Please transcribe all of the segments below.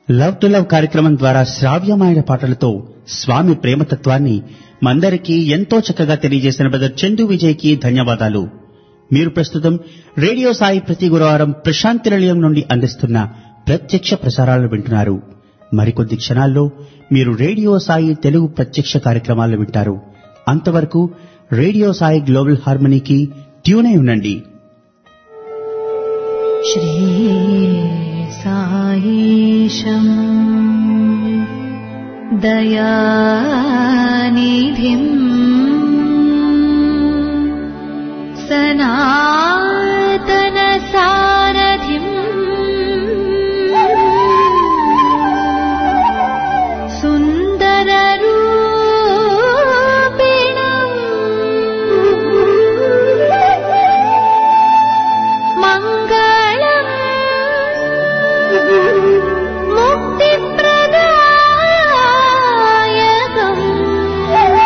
Love to love కార్యక్రమం ద్వారా శ్రావ్యమైన పాటలతో స్వామి ప్రేమతత్వాన్ని మందరికీ ఎంతో చక్కగా తెలియజేసిన బ్రదర్ చందు విజయ్కి ధన్యవాదాలు మీరు ప్రస్తుతం రేడియో సాయి ప్రతి గురువారం ప్రశాంతి నిలయం నుండి అందిస్తున్న ప్రత్యక్ష ప్రసారాలను వింటున్నారు మరికొద్ది క్షణాల్లో మీరు రేడియో సాయి తెలుగు ప్రత్యక్ష కార్యక్రమాలు వింటారు అంతవరకు రేడియో సాయి గ్లోబల్ హార్మనీకి ట్యూన్ అయి ఉండండి श्रीसायीशम् दयानिधिम् सनातनसारथिम् सुन्दररूपिणम् मङ्गलम् मुक्तिप्रदायकम्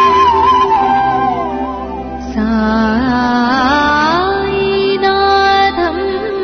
सायिनाथम्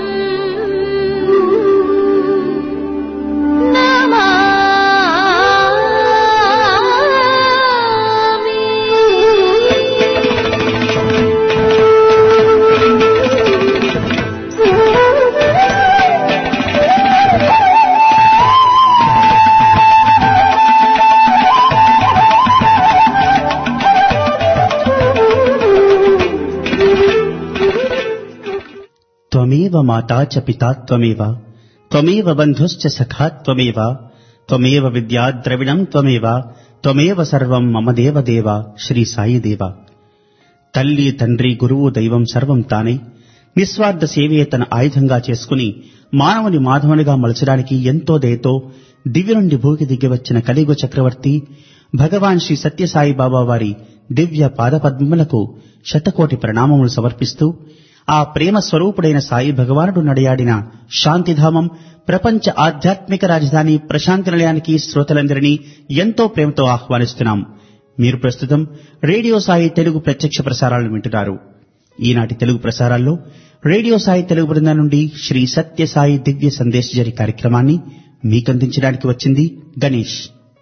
త్వమేవ మాతా చ పితా త్వమేవ త్వమేవ బంధుశ్చ సఖా త్వమేవ త్వమేవ విద్యా ద్రవిణం త్వమేవ త్వమేవ సర్వం మమ దేవ దేవ శ్రీ సాయి దేవ తల్లి తండ్రి గురువు దైవం సర్వం తానై నిస్వార్థ సేవే తన ఆయుధంగా చేసుకుని మానవుని మాధవునిగా మలచడానికి ఎంతో దయతో దివ్య నుండి భూకి దిగివచ్చిన కలియుగ చక్రవర్తి భగవాన్ శ్రీ సత్యసాయి బాబా వారి దివ్య పాదపద్మములకు శతకోటి ప్రణామములు సమర్పిస్తూ ఆ ప్రేమ స్వరూపుడైన సాయి భగవానుడు నడయాడిన శాంతిధామం ప్రపంచ ఆధ్యాత్మిక రాజధాని ప్రశాంతి నిలయానికి శ్రోతలందరినీ ఎంతో ప్రేమతో ఆహ్వానిస్తున్నాం మీరు ప్రస్తుతం రేడియో సాయి తెలుగు ప్రత్యక్ష ప్రసారాలను వింటున్నారు ఈనాటి తెలుగు ప్రసారాల్లో రేడియో సాయి తెలుగు బృందం నుండి శ్రీ సత్య సాయి దివ్య సందేశజరి కార్యక్రమాన్ని మీకందించడానికి వచ్చింది గణేష్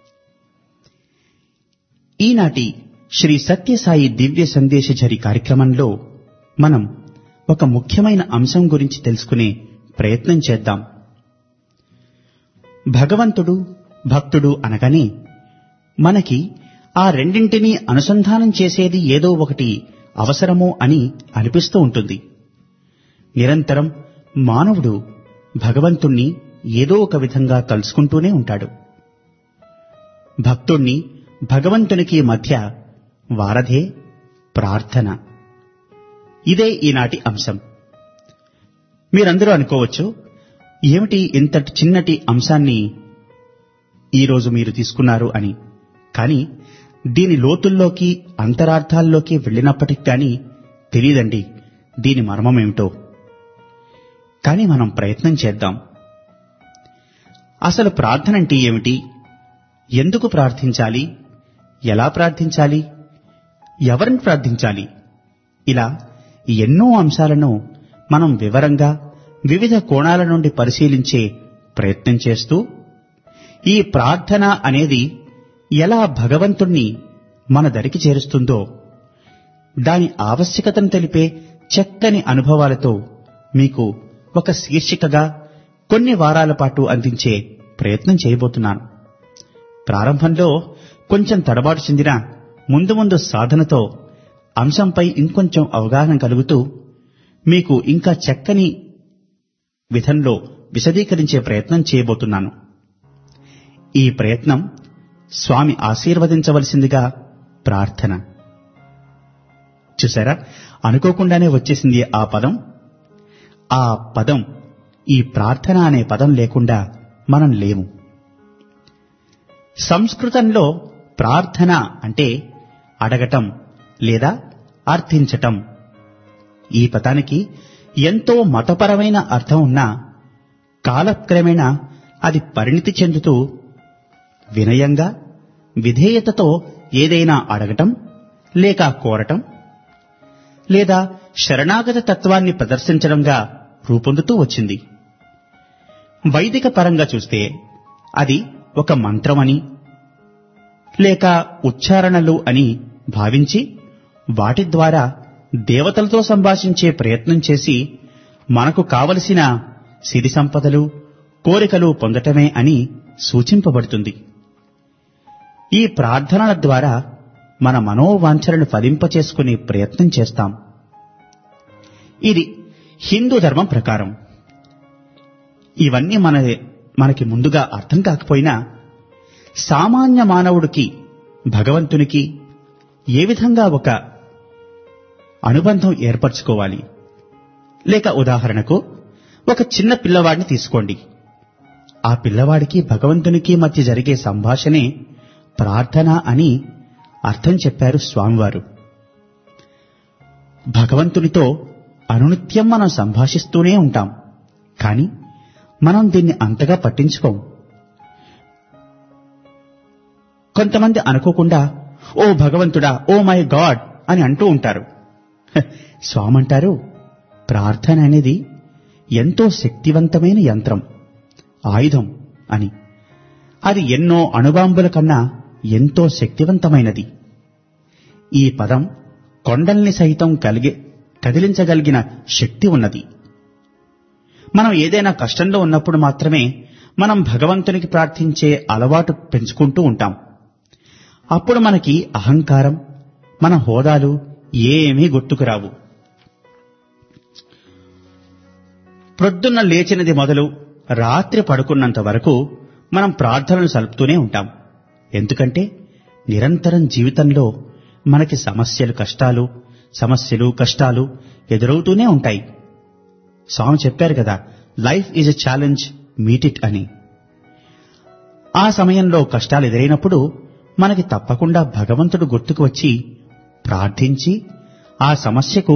ఈనాటి శ్రీ సత్యసాయి దివ్య సందేశజరి కార్యక్రమంలో మనం ఒక ముఖ్యమైన అంశం గురించి తెలుసుకునే ప్రయత్నం చేద్దాం భగవంతుడు భక్తుడు అనగానే మనకి ఆ రెండింటినీ అనుసంధానం చేసేది ఏదో ఒకటి అవసరమో అని అనిపిస్తూ ఉంటుంది నిరంతరం మానవుడు భగవంతుణ్ణి ఏదో ఒక విధంగా తలుసుకుంటూనే ఉంటాడు భక్తుణ్ణి భగవంతునికి మధ్య వారధే ప్రార్థన ఇదే ఈనాటి అంశం మీరందరూ అనుకోవచ్చు ఏమిటి ఇంతటి చిన్నటి అంశాన్ని ఈరోజు మీరు తీసుకున్నారు అని కానీ దీని లోతుల్లోకి అంతరార్థాల్లోకి వెళ్ళినప్పటికి కానీ తెలియదండి దీని మర్మమేమిటో కానీ మనం ప్రయత్నం చేద్దాం అసలు ప్రార్థన అంటే ఏమిటి ఎందుకు ప్రార్థించాలి ఎలా ప్రార్థించాలి ఎవరిని ప్రార్థించాలి ఇలా ఎన్నో అంశాలను మనం వివరంగా వివిధ కోణాల నుండి పరిశీలించే ప్రయత్నం చేస్తూ ఈ ప్రార్థన అనేది ఎలా భగవంతుణ్ణి మన దరికి చేరుస్తుందో దాని ఆవశ్యకతను తెలిపే చక్కని అనుభవాలతో మీకు ఒక శీర్షికగా కొన్ని వారాల పాటు అందించే ప్రయత్నం చేయబోతున్నాను ప్రారంభంలో కొంచెం తడబాటు చెందిన ముందు ముందు సాధనతో అంశంపై ఇంకొంచెం అవగాహన కలుగుతూ మీకు ఇంకా చక్కని విధంలో విశదీకరించే ప్రయత్నం చేయబోతున్నాను ఈ ప్రయత్నం స్వామి ఆశీర్వదించవలసిందిగా ప్రార్థన చూసారా అనుకోకుండానే వచ్చేసింది ఆ పదం ఆ పదం ఈ ప్రార్థన అనే పదం లేకుండా మనం లేము సంస్కృతంలో ప్రార్థన అంటే అడగటం లేదా అర్థించటం ఈ పదానికి ఎంతో మతపరమైన అర్థం ఉన్నా కాలక్రమేణా అది పరిణితి చెందుతూ వినయంగా విధేయతతో ఏదైనా అడగటం లేక కోరటం లేదా శరణాగత తత్వాన్ని ప్రదర్శించడంగా రూపొందుతూ వచ్చింది వైదిక పరంగా చూస్తే అది ఒక మంత్రమని లేక ఉచ్చారణలు అని భావించి వాటి ద్వారా దేవతలతో సంభాషించే ప్రయత్నం చేసి మనకు కావలసిన సిరి సంపదలు కోరికలు పొందటమే అని సూచింపబడుతుంది ఈ ప్రార్థనల ద్వారా మన మనోవాంఛలను ఫలింపచేసుకునే ప్రయత్నం చేస్తాం ఇది హిందూ ధర్మం ప్రకారం ఇవన్నీ మన మనకి ముందుగా అర్థం కాకపోయినా సామాన్య మానవుడికి భగవంతునికి ఏ విధంగా ఒక అనుబంధం ఏర్పరచుకోవాలి లేక ఉదాహరణకు ఒక చిన్న పిల్లవాడిని తీసుకోండి ఆ పిల్లవాడికి భగవంతునికి మధ్య జరిగే సంభాషణే ప్రార్థన అని అర్థం చెప్పారు స్వామివారు భగవంతునితో అనునిత్యం మనం సంభాషిస్తూనే ఉంటాం కానీ మనం దీన్ని అంతగా పట్టించుకోం కొంతమంది అనుకోకుండా ఓ భగవంతుడా ఓ మై గాడ్ అని అంటూ ఉంటారు హ, స్వామంటారు ప్రార్థన అనేది ఎంతో శక్తివంతమైన యంత్రం ఆయుధం అని అది ఎన్నో అణుబాంబుల కన్నా ఎంతో శక్తివంతమైనది ఈ పదం కొండల్ని సైతం కలిగి కదిలించగలిగిన శక్తి ఉన్నది మనం ఏదైనా కష్టంలో ఉన్నప్పుడు మాత్రమే మనం భగవంతునికి ప్రార్థించే అలవాటు పెంచుకుంటూ ఉంటాం అప్పుడు మనకి అహంకారం మన హోదాలు ఏమీ గుర్తుకురావు ప్రొద్దున్న లేచినది మొదలు రాత్రి పడుకున్నంత వరకు మనం ప్రార్థనలు సలుపుతూనే ఉంటాం ఎందుకంటే నిరంతరం జీవితంలో మనకి సమస్యలు కష్టాలు సమస్యలు కష్టాలు ఎదురవుతూనే ఉంటాయి స్వామి చెప్పారు కదా life is a challenge meet it అని ఆ సమయంలో కష్టాలు ఎదురైనప్పుడు మనకి తప్పకుండా భగవంతుడు గుర్తుకు వచ్చి ప్రార్థించి ఆ సమస్యకు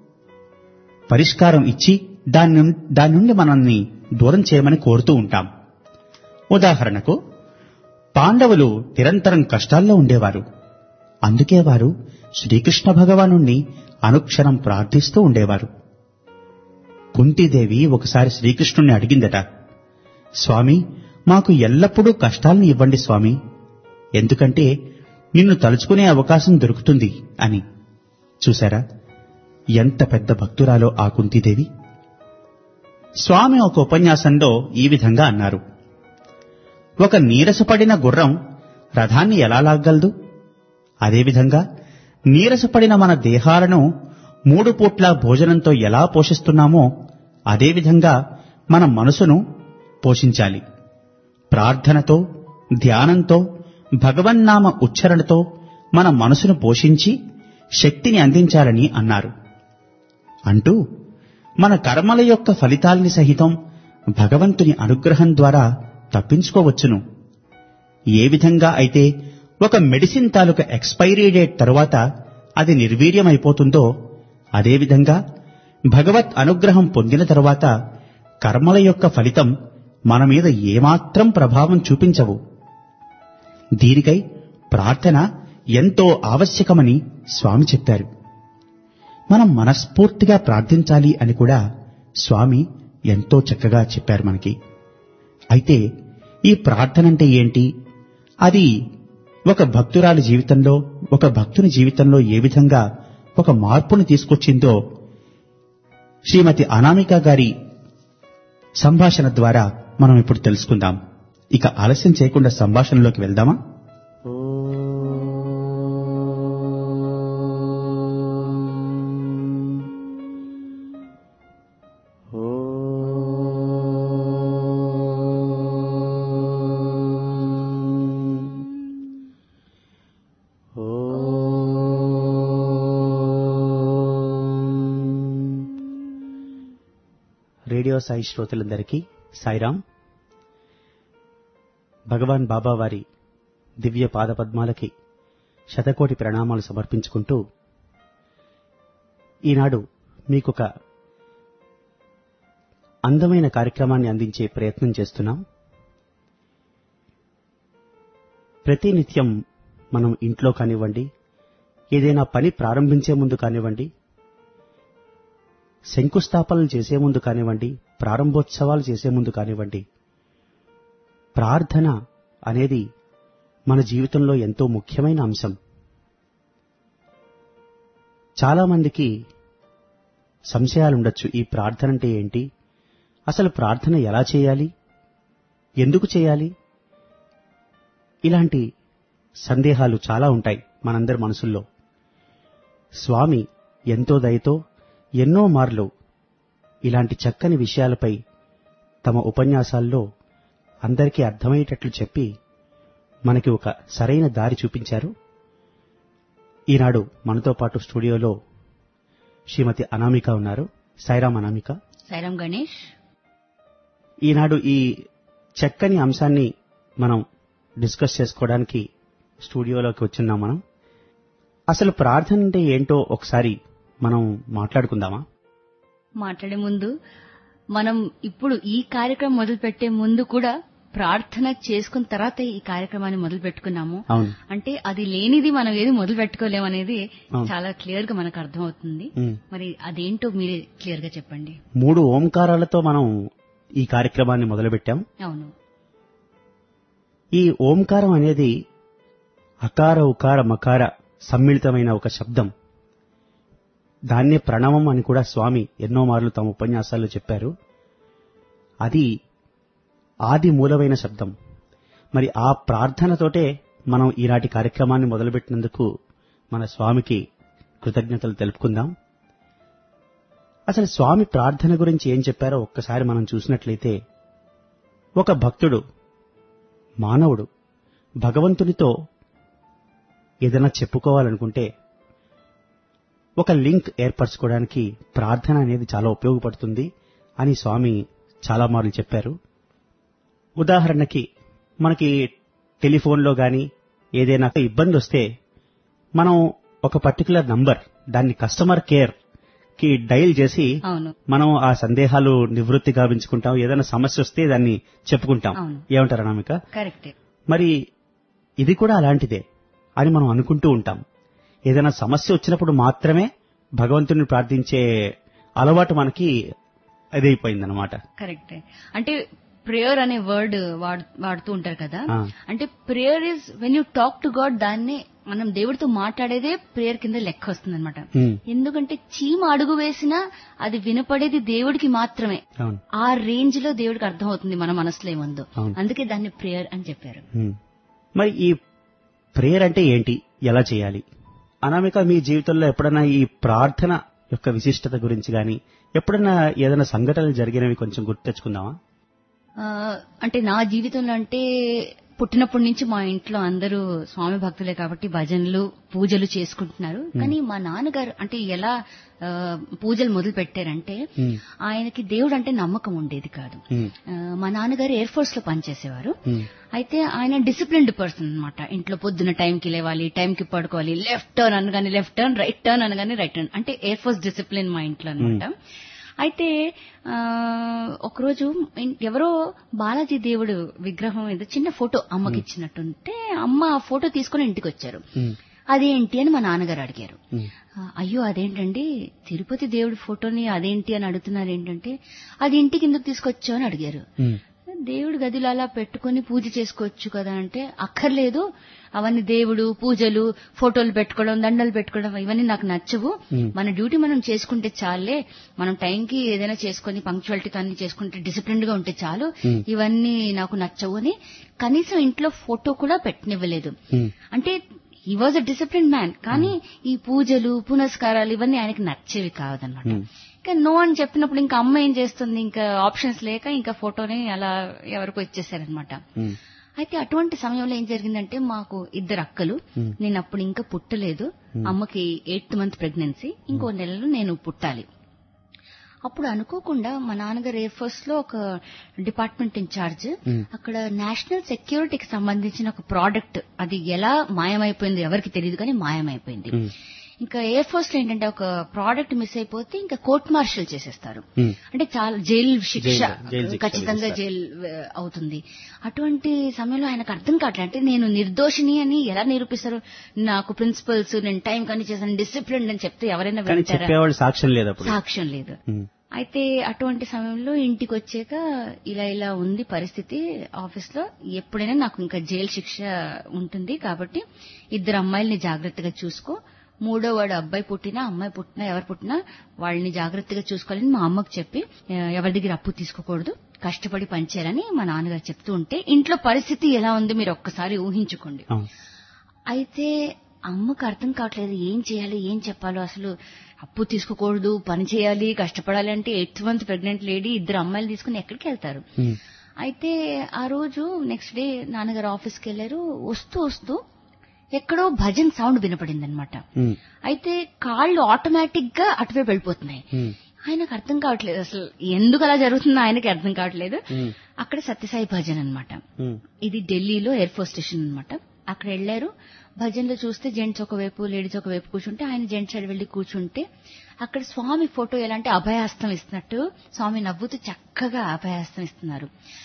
పరిష్కారం ఇచ్చి దాని నుం- దాని నుండి మనల్ని దూరం చేయమని కోరుతూ ఉంటాం ఉదాహరణకు పాండవులు నిరంతరం కష్టాల్లో ఉండేవారు అందుకే వారు శ్రీకృష్ణ భగవానుణ్ణి అనుక్షణం ప్రార్థిస్తూ ఉండేవారు కుంతీదేవి ఒకసారి శ్రీకృష్ణుణ్ణి అడిగిందట స్వామి మాకు ఎల్లప్పుడూ కష్టాలను ఇవ్వండి స్వామి ఎందుకంటే నిన్ను తలుచుకునే అవకాశం దొరుకుతుంది అని చూశారా ఎంత పెద్ద భక్తురాలో ఆ కుంతీదేవి స్వామి ఒక ఉపన్యాసంలో ఈ విధంగా అన్నారు ఒక నీరసపడిన గుర్రం రథాన్ని ఎలా లాగ్గలదు అదేవిధంగా నీరసపడిన మన దేహాలను మూడు పూట్ల భోజనంతో ఎలా పోషిస్తున్నామో అదేవిధంగా మన మనసును పోషించాలి ప్రార్థనతో ధ్యానంతో భగవన్నామ ఉచ్చరణతో మన మనసును పోషించి శక్తిని అందించాలని అన్నారు అంటూ మన కర్మల యొక్క ఫలితాల్ని సహితం భగవంతుని అనుగ్రహం ద్వారా తప్పించుకోవచ్చును ఏ విధంగా అయితే ఒక మెడిసిన్ తాలూకా ఎక్స్పైరీ డేట్ తరువాత అది నిర్వీర్యమైపోతుందో అదేవిధంగా భగవత్ అనుగ్రహం పొందిన తరువాత కర్మల యొక్క ఫలితం మన మీద ఏమాత్రం ప్రభావం చూపించవు దీనికై ప్రార్థన ఎంతో ఆవశ్యకమని స్వామి చెప్పారు మనం మనస్ఫూర్తిగా ప్రార్థించాలి అని కూడా స్వామి ఎంతో చక్కగా చెప్పారు మనకి అయితే ఈ ప్రార్థన అంటే ఏంటి అది ఒక భక్తురాలి జీవితంలో ఒక భక్తుని జీవితంలో ఏ విధంగా ఒక మార్పును తీసుకొచ్చిందో శ్రీమతి అనామిక గారి సంభాషణ ద్వారా మనం ఇప్పుడు తెలుసుకుందాం ఇక ఆలస్యం చేయకుండా సంభాషణలోకి వెళ్దామా రేడియో సాయి శ్రోతలందరికీ సాయిరాం భగవాన్ బాబా వారి దివ్య పాదపద్మాలకి శతకోటి ప్రణామాలు సమర్పించుకుంటూ ఈనాడు మీకొక అందమైన కార్యక్రమాన్ని అందించే ప్రయత్నం చేస్తున్నాం ప్రతినిత్యం మనం ఇంట్లో కానివ్వండి ఏదైనా పని ప్రారంభించే ముందు కానివ్వండి శంకుస్థాపనలు చేసే ముందు కానివ్వండి ప్రారంభోత్సవాలు చేసే ముందు కానివ్వండి ప్రార్థన అనేది మన జీవితంలో ఎంతో ముఖ్యమైన అంశం చాలా మందికి సంశయాలుండొచ్చు ఈ ప్రార్థన అంటే ఏంటి అసలు ప్రార్థన ఎలా చేయాలి ఎందుకు చేయాలి ఇలాంటి సందేహాలు చాలా ఉంటాయి మనందరి మనసుల్లో స్వామి ఎంతో దయతో ఎన్నో మార్లు ఇలాంటి చక్కని విషయాలపై తమ ఉపన్యాసాల్లో అందరికీ అర్థమయ్యేటట్లు చెప్పి మనకి ఒక సరైన దారి చూపించారు ఈనాడు మనతో పాటు స్టూడియోలో శ్రీమతి అనామిక ఉన్నారు సాయిరామ్ అనామిక సైరామ్ గణేష్ ఈనాడు ఈ చక్కని అంశాన్ని మనం డిస్కస్ చేసుకోవడానికి స్టూడియోలోకి వచ్చున్నాం మనం అసలు ప్రార్థన అంటే ఏంటో ఒకసారి మనం మాట్లాడుకుందామా మాట్లాడే ముందు మనం ఇప్పుడు ఈ కార్యక్రమం మొదలు పెట్టే ముందు కూడా ప్రార్థన చేసుకున్న తర్వాత ఈ కార్యక్రమాన్ని మొదలు పెట్టుకున్నాము అవును అంటే అది లేనిది మనం ఏది మొదలు పెట్టుకోలేము అనేది అవును. చాలా క్లియర్ గా మనకు అర్థమవుతుంది ఉమ్. మరి అదేంటో మీరే క్లియర్ గా చెప్పండి మూడు ఓంకారాలతో మనం ఈ కార్యక్రమాన్ని మొదలుపెట్టాం అవును ఈ ఓంకారం అనేది అకార ఉకార మకార సమ్మిళితమైన ఒక శబ్దం దాన్నే ప్రణవం అని కూడా స్వామి ఎన్నో మార్లు తమ ఉపన్యాసాల్లో చెప్పారు అది ఆది మూలమైన శబ్దం మరి ఆ ప్రార్థనతోటే మనం ఈనాటి కార్యక్రమాన్ని మొదలుపెట్టినందుకు మన స్వామికి కృతజ్ఞతలు తెలుపుకుందాం అసలు స్వామి ప్రార్థన గురించి ఏం చెప్పారో ఒక్కసారి మనం చూసినట్లయితే ఒక భక్తుడు మానవుడు భగవంతునితో ఏదైనా చెప్పుకోవాలనుకుంటే ఒక లింక్ ఏర్పరచుకోవడానికి ప్రార్థన అనేది చాలా ఉపయోగపడుతుంది అని స్వామి చాలా మార్లు చెప్పారు ఉదాహరణకి మనకి టెలిఫోన్లో గాని ఏదైనా ఇబ్బంది వస్తే మనం ఒక పర్టికులర్ నంబర్ దాన్ని కస్టమర్ కేర్ కి డైల్ చేసి అవును మనం ఆ సందేహాలు నివృత్తి గావించుకుంటాం ఏదైనా సమస్య వస్తే దాన్ని చెప్పుకుంటాం అవును. ఏమంటారు అనామిక కరెక్టే మరి ఇది కూడా అలాంటిదే అని మనం అనుకుంటూ ఉంటాం ఏదైనా సమస్య వచ్చినప్పుడు మాత్రమే భగవంతుని ప్రార్థించే అలవాటు మనకి అదైపోయిందనమాట కరెక్టే అంటే ప్రేయర్ అనే వర్డ్ వాడుతూ ఉంటారు కదా ఆ. అంటే prayer is when you talk to God దాన్ని మనం దేవుడితో మాట్లాడేదే ప్రేయర్ కింద లెక్క వస్తుంది అనమాట ఉమ్, ఎందుకంటే చీమ అడుగు వేసినా అది వినపడేది దేవుడికి మాత్రమే అవును ఆ రేంజ్ లో దేవుడికి అర్థం అవుతుంది మన మనసులో ఏముందో అవును. అందుకే దాన్ని ప్రేయర్ అని చెప్పారు ఉమ్. మరి ఈ ప్రేయర్ అంటే ఏంటి ఎలా చేయాలి అనామిక మీ జీవితంలో ఎప్పుడైనా ఈ ప్రార్థన యొక్క విశిష్టత గురించి గాని ఎప్పుడైనా ఏదైనా సంఘటనలు జరిగినవి కొంచెం గుర్తు తెచ్చుకుందామా ఆ, అంటే నా జీవితంలో అంటే పుట్టినప్పటి నుంచి మా ఇంట్లో అందరూ స్వామి భక్తులే కాబట్టి భజనలు పూజలు చేసుకుంటున్నారు కానీ మా నాన్నగారు అంటే ఎలా ఆ, పూజలు మొదలు పెట్టారంటే ఉమ్, ఆయనకి దేవుడు అంటే నమ్మకం ఉండేది కాదు ఉమ్, ఆ, మా నాన్నగారు ఎయిర్ ఫోర్స్ లో పనిచేసేవారు ఉమ్, అయితే ఆయన డిసిప్లిన్డ్ పర్సన్ అన్నమాట ఇంట్లో పొద్దున టైంకి లేవాలి టైంకి పడుకోవాలి లెఫ్ట్ టర్న్ అనగానే లెఫ్ట్ టర్న్ రైట్ టర్న్ అనగానే రైట్ టర్న్ అంటే ఎయిర్ ఫోర్స్ డిసిప్లిన్ మా ఇంట్లో అనమాట అయితే ఆ, ఒకరోజు ఇన్- ఎవరో బాలాజీ దేవుడు విగ్రహం ఏదో చిన్న ఫోటో అమ్మకి ఇచ్చినట్టుంటే అమ్మ ఆ ఫోటో తీసుకుని ఇంటికి వచ్చారు ఉమ్, అదేంటి అని మా నాన్నగారు అడిగారు ఉమ్, ఆ, అయ్యో అదేంటండి తిరుపతి దేవుడి ఫోటోని అదేంటి అని అడుగుతున్నారు ఏంటంటే అది ఇంటికి ఎందుకు తీసుకొచ్చావు అని అడిగారు ఉమ్, దేవుడి గదిలో అలా పెట్టుకుని పూజ చేసుకోవచ్చు కదా అంటే అక్కర్లేదు అవన్నీ దేవుడు పూజలు ఫోటోలు పెట్టుకోవడం దండలు పెట్టుకోవడం ఇవన్నీ నాకు నచ్చవు Hmm. మన డ్యూటీ మనం చేసుకుంటే చాలే మనం టైంకి ఏదైనా చేసుకుని పంక్చువాలిటీతో అన్ని చేసుకుంటే డిసిప్లిన్ గా ఉంటే చాలు Hmm. ఇవన్నీ నాకు నచ్చవు అని కనీసం ఇంట్లో ఫోటో కూడా పెట్టనివ్వలేదు ఉమ్, అంటే he was a discipline man కానీ ఈ పూజలు పునస్కారాలు ఇవన్నీ ఆయనకి నచ్చేవి కాదన్నమాట ఉమ్, ఇంకా నో అని చెప్పినప్పుడు ఇంకా అమ్మ ఏం చేస్తుంది ఇంకా ఆప్షన్స్ లేక ఇంకా ఫోటోని అలా ఎవరికో ఇచ్చేసారనమాట ఉమ్, అయితే అటువంటి సమయంలో ఏం జరిగిందంటే మాకు ఇద్దరు అక్కలు Hmm. నేను అప్పుడు ఇంకా పుట్టలేదు అమ్మకి ఎయిత్ మంత్ ప్రెగ్నెన్సీ ఇంకో నెలలో నేను పుట్టాలి అప్పుడు అనుకోకుండా మా నాన్నగారు ఎయిర్ ఫోర్స్ లో ఒక డిపార్ట్మెంట్ ఇన్ఛార్జ్ Hmm. అక్కడ నేషనల్ సెక్యూరిటీకి సంబంధించిన ఒక ప్రోడక్ట్ అది ఎలా మాయమైపోయింది ఎవరికి తెలియదు కానీ మాయమైపోయింది ఉమ్, ఇంకా ఎయిర్ ఫోర్స్ లో ఏంటంటే ఒక ప్రోడక్ట్ మిస్ అయిపోతే ఇంకా కోర్ట్ మార్షల్ చేసేస్తారు ఉమ్, అంటే చాలా జైలు శిక్ష జైలు- జైలు శిక్ష ఖచ్చితంగా విధిస్తారు. జైలు ఆ, అవుతుంది అటువంటి సమయంలో ఆయనకు అర్థం కావట్లేదు అంటే నేను నిర్దోషిని అని ఎలా నిరూపిస్తారు నాకు ప్రిన్సిపల్స్ నేను టైం కానీ చేశాను డిసిప్లిన్ అని చెప్తే ఎవరైనా కానీ వింటారా చెప్పేవాళ్ళు సాక్ష్యం లేదు అప్పుడు సాక్ష్యం లేదు ఉమ్, అయితే అటువంటి సమయంలో ఇంటికి వచ్చాక ఇలా ఇలా ఉంది పరిస్థితి ఆఫీస్ లో ఎప్పుడైనా నాకు ఇంకా జైలు శిక్ష ఉంటుంది కాబట్టి ఇద్దరు అమ్మాయిల్ని జాగ్రత్తగా చూసుకో మూడో వాడు అబ్బాయి పుట్టినా అమ్మాయి పుట్టినా ఎవరు పుట్టినా వాళ్ళని జాగ్రత్తగా చూసుకోవాలని మా అమ్మకు చెప్పి "ఆ, ఎవరి దగ్గర అప్పు తీసుకోకూడదు కష్టపడి పనిచేయాలని మా నాన్నగారు చెప్తూ ఉంటే ఇంట్లో పరిస్థితి ఎలా ఉంది మీరు ఒక్కసారి ఊహించుకోండి అవును అయితే అమ్మకు అర్థం కావట్లేదు ఏం చేయాలి ఏం చెప్పాలో అసలు అప్పు తీసుకోకూడదు పని చేయాలి కష్టపడాలి అంటే ఎయిత్ మంత్ ప్రెగ్నెంట్ లేడీ ఇద్దరు అమ్మాయిలు తీసుకుని ఎక్కడికి వెళ్తారు ఉమ్, అయితే ఆ రోజు నెక్స్ట్ డే నాన్నగారు ఆఫీస్కి వెళ్లారు వస్తూ వస్తూ ఎక్కడో భజన్ సౌండ్ వినపడింది అనమాట ఉమ్, అయితే కాళ్ళు ఆటోమేటిక్ గా అటువైపు వెళ్ళిపోతున్నాయి ఉమ్, ఆయనకు అర్థం కావట్లేదు అసలు ఎందుకు అలా జరుగుతుందో ఆయనకి అర్థం కావట్లేదు ఉమ్, అక్కడ సత్యసాయి భజన్ అన్నమాట ఉమ్, ఇది ఢిల్లీలో ఎయిర్ ఫోర్స్ స్టేషన్ అనమాట అక్కడ వెళ్లారు భజన్లో చూస్తే జెంట్స్ ఒకవైపు లేడీస్ ఒకవైపు కూర్చుంటే ఆయన జెంట్స్ సైడ్ వెళ్లి కూర్చుంటే అక్కడ స్వామి ఫోటో ఎలా అంటే అభయహస్తం ఇస్తున్నట్టు స్వామి నవ్వుతూ చక్కగా అభయహస్తం ఇస్తున్నారు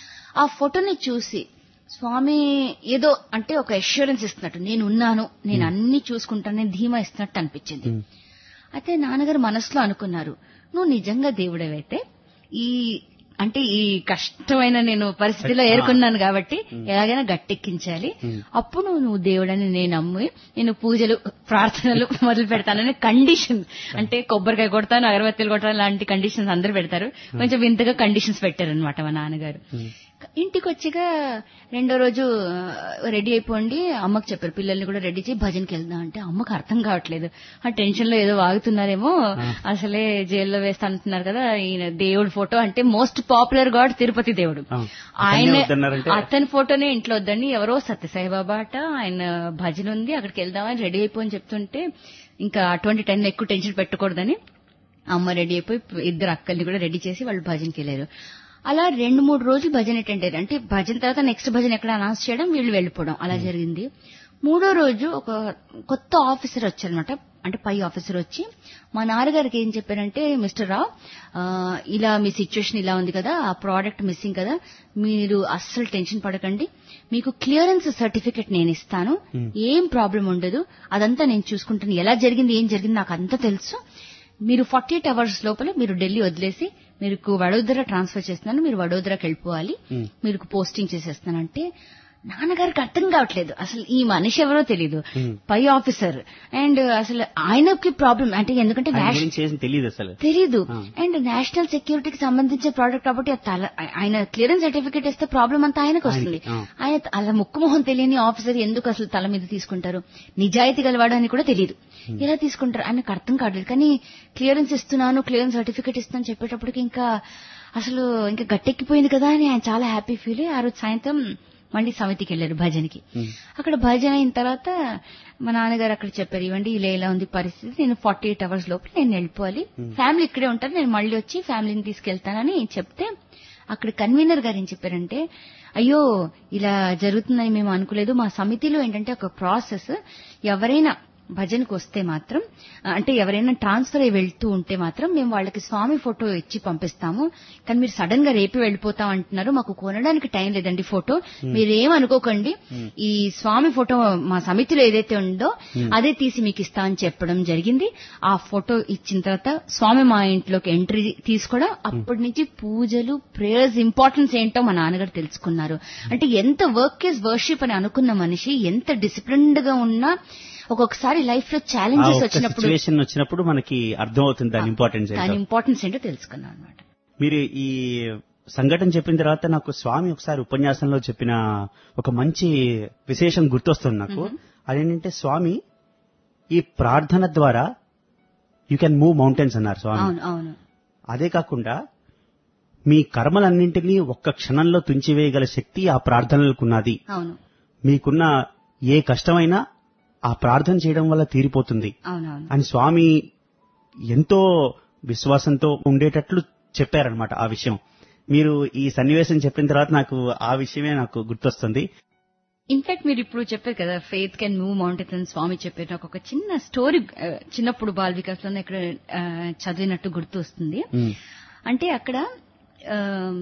ఆ ఫోటోని చూసి స్వామి ఏదో అంటే ఒక అష్యూరెన్స్ ఇస్తున్నట్టు నేను ఉన్నాను నేను అన్ని చూసుకుంటాను నేను ధీమా ఇస్తున్నట్టు అనిపించింది ఉమ్. అయితే నాన్నగారు మనసులో అనుకున్నారు నువ్వు నిజంగా దేవుడవైతే ఈ అంటే ఈ కష్టమైన నేను పరిస్థితిలో ఏరుకున్నాను కాబట్టి ఎలాగైనా గట్టెక్కించాలి అప్పుడు నువ్వు దేవుడని నేను నమ్మి నేను పూజలు ప్రార్థనలు మొదలు పెడతానని కండిషన్ అంటే కొబ్బరికాయ కొడతాను అగరబత్తీలు కొడతాను లాంటి కండిషన్స్ అందరు పెడతారు కొంచెం వింతగా కండిషన్స్ పెట్టారనమాట మా నాన్నగారు ఇంటికి వచ్చిగా రెండో రోజు రెడీ అయిపోండి అమ్మకి చెప్పారు పిల్లల్ని కూడా రెడీ చేసి భజన్కి వెళ్దాం అంటే అమ్మకి అర్థం కావట్లేదు ఆ టెన్షన్ లో ఏదో వాగుతున్నారేమో అసలే జైల్లో వేస్తా అంటున్నారు కదా ఈయన దేవుడి ఫోటో అంటే మోస్ట్ పాపులర్ గాడ్ తిరుపతి దేవుడు ఆ. ఆయన అతన్నే వద్దన్నారంటే? అతని ఫోటోనే ఇంట్లో వద్దండి ఎవరో సత్యసాయి బాబా అట ఆయన భజన ఉంది అక్కడికి వెళ్దామని రెడీ అయిపోని చెప్తుంటే ఇంకా అటువంటి టైంలో ఎక్కువ టెన్షన్ పెట్టకూడదని అమ్మ రెడీ అయిపోయి ఇద్దరు అక్కల్ని కూడా రెడీ చేసి వాళ్ళు భజనకి వెళ్ళారు అలా రెండు మూడు రోజులు భజన అటెండ్ అయ్యారు అంటే భజన తర్వాత నెక్స్ట్ భజన ఎక్కడ అనౌన్స్ చేయడం వీళ్ళు వెళ్ళిపోవడం అలా జరిగింది మూడో రోజు ఒక కొత్త ఆఫీసర్ వచ్చారనమాట అంటే పై ఆఫీసర్ వచ్చి మా నాన్నగారికి ఏం చెప్పారంటే మిస్టర్ రావు ఆ, ఇలా మీ సిచ్యువేషన్ ఇలా ఉంది కదా ఆ ప్రోడక్ట్ మిస్సింగ్ కదా మీరు అస్సలు టెన్షన్ పడకండి మీకు క్లియరెన్స్ సర్టిఫికెట్ నేను ఇస్తాను ఏం ప్రాబ్లం ఉండదు అదంతా నేను చూసుకుంటాను ఎలా జరిగింది ఏం జరిగింది నాకు అంతా తెలుసు మీరు ఫార్టీ ఎయిట్ అవర్స్ లోపల మీరు ఢిల్లీ వదిలేసి మీకు వడోదర ట్రాన్స్ఫర్ చేస్తున్నాను మీరు వడోదరకు వెళ్ళిపోవాలి మీరు పోస్టింగ్ చేసేస్తానంటే నాన్నగారికి అర్థం కావట్లేదు అసలు ఈ మనిషి ఎవరో తెలియదు పై ఆఫీసర్ అండ్ అసలు ఆయనకి ప్రాబ్లం అంటే ఎందుకంటే ఆయన నేషనల్ గురించి ఏం తెలియదు అసలు తెలీదు అండ్ నేషనల్ సెక్యూరిటీకి సంబంధించిన ప్రోడక్ట్ కాబట్టి ఆ తల ఆయన క్లియరెన్స్ సర్టిఫికేట్ ఇస్తే ప్రాబ్లం అంతా ఆయనకు వస్తుంది ఆయనకి, ఆ. ఆయన అలా ముక్కు మొహం తెలియని ఆఫీసర్ ఎందుకు అసలు తల మీద తీసుకుంటారు నిజాయితీ గలవాడు అని కూడా తెలియదు ఎలా తీసుకుంటారు ఆయనకు అర్థం కావట్లేదు కానీ క్లియరెన్స్ ఇస్తున్నాను క్లియరెన్స్ సర్టిఫికేట్ ఇస్తాను చెప్పేటప్పటికి ఇంకా అసలు ఇంకా గట్టెక్కిపోయింది కదా అని ఆయన చాలా హ్యాపీ ఫీల్ అయ్యి ఆ రోజు సాయంత్రం మళ్ళీ సమితికి వెళ్ళారు భజనకి అక్కడ భజన అయిన తర్వాత మా నాన్నగారు అక్కడ చెప్పారు ఇవ్వండి ఇలా ఇలా ఉంది పరిస్థితి నేను ఫార్టీ ఎయిట్ అవర్స్ లోపల నేను వెళ్ళిపోవాలి ఫ్యామిలీ ఇక్కడే ఉంటారు నేను మళ్ళీ వచ్చి ఫ్యామిలీని తీసుకెళ్తానని చెప్తే అక్కడ కన్వీనర్ గారు ఏం చెప్పారంటే అయ్యో ఇలా జరుగుతుందని మేము అనుకోలేదు మా సమితిలో ఏంటంటే ఒక ప్రాసెస్ ఎవరైనా భజనకు వస్తే మాత్రం అంటే ఎవరైనా ట్రాన్స్ఫర్ అయి వెళ్తూ ఉంటే మాత్రం మేము వాళ్ళకి స్వామి ఫోటో ఇచ్చి పంపిస్తాము కానీ మీరు సడన్ గా రేపి వెళ్ళిపోతాం అంటున్నారు మాకు కొనడానికి టైం లేదండి ఫోటో మీరేం అనుకోకండి ఈ స్వామి ఫోటో మా సమితిలో ఏదైతే ఉందో అదే తీసి మీకు ఇస్తామని చెప్పడం జరిగింది ఆ ఫోటో ఇచ్చిన తర్వాత స్వామి మా ఇంట్లోకి ఎంట్రీ తీసుకోవడం అప్పటి నుంచి పూజలు ప్రేయర్స్ ఇంపార్టెన్స్ ఏంటో మా నాన్నగారు తెలుసుకున్నారు అంటే ఎంత వర్క్ ఇస్ వర్షిప్ అని అనుకున్న మనిషి ఎంత డిసిప్లిన్డ్ గా ఉన్నా ఒక్కొక్కసారి లైఫ్ లో ఛాలెంజెస్ వచ్చినప్పుడు సిచ్యువేషన్ వచ్చినప్పుడు మనకి అర్థం అవుతుంది దాని ఇంపార్టెన్స్ దాని ఏంటో ఇంపార్టెన్స్ ఏంటో తెలుసుకున్నాను అనమాట మీరు ఈ సంఘటన చెప్పిన తర్వాత నాకు స్వామి ఒకసారి ఉపన్యాసంలో చెప్పిన ఒక మంచి విశేషం గుర్తొస్తుంది నాకు అదేంటంటే స్వామి ఈ ప్రార్థన ద్వారా యూ కెన్ మూవ్ మౌంటైన్స్ అన్నారు స్వామి అవును అవును అదే కాకుండా మీ కర్మలన్నింటినీ ఒక్క క్షణంలో తుంచివేయగల శక్తి ఆ ప్రార్థనలకున్నది అవును మీకున్న ఏ కష్టమైనా ఆ ప్రార్థన చేయడం వల్ల తీరిపోతుంది అవునవును అని స్వామి ఎంతో విశ్వాసంతో ఉండేటట్లు చెప్పారనమాట ఆ విషయం మీరు ఈ సన్నివేశం చెప్పిన తర్వాత నాకు ఆ విషయమే నాకు గుర్తొస్తుంది ఇన్ఫాక్ట్ మీరు ఇప్పుడు చెప్పారు కదా ఫెయిత్ కెన్ మూవ్ మౌంటైన్స్ అని స్వామి చెప్పారు నాకు ఒక చిన్న స్టోరీ ఆ, చిన్నప్పుడు బాల్ వికాస్ లో ఇక్కడ ఆ, చదివినట్టు గుర్తు వస్తుంది ఉమ్, అంటే అక్కడ ఆ,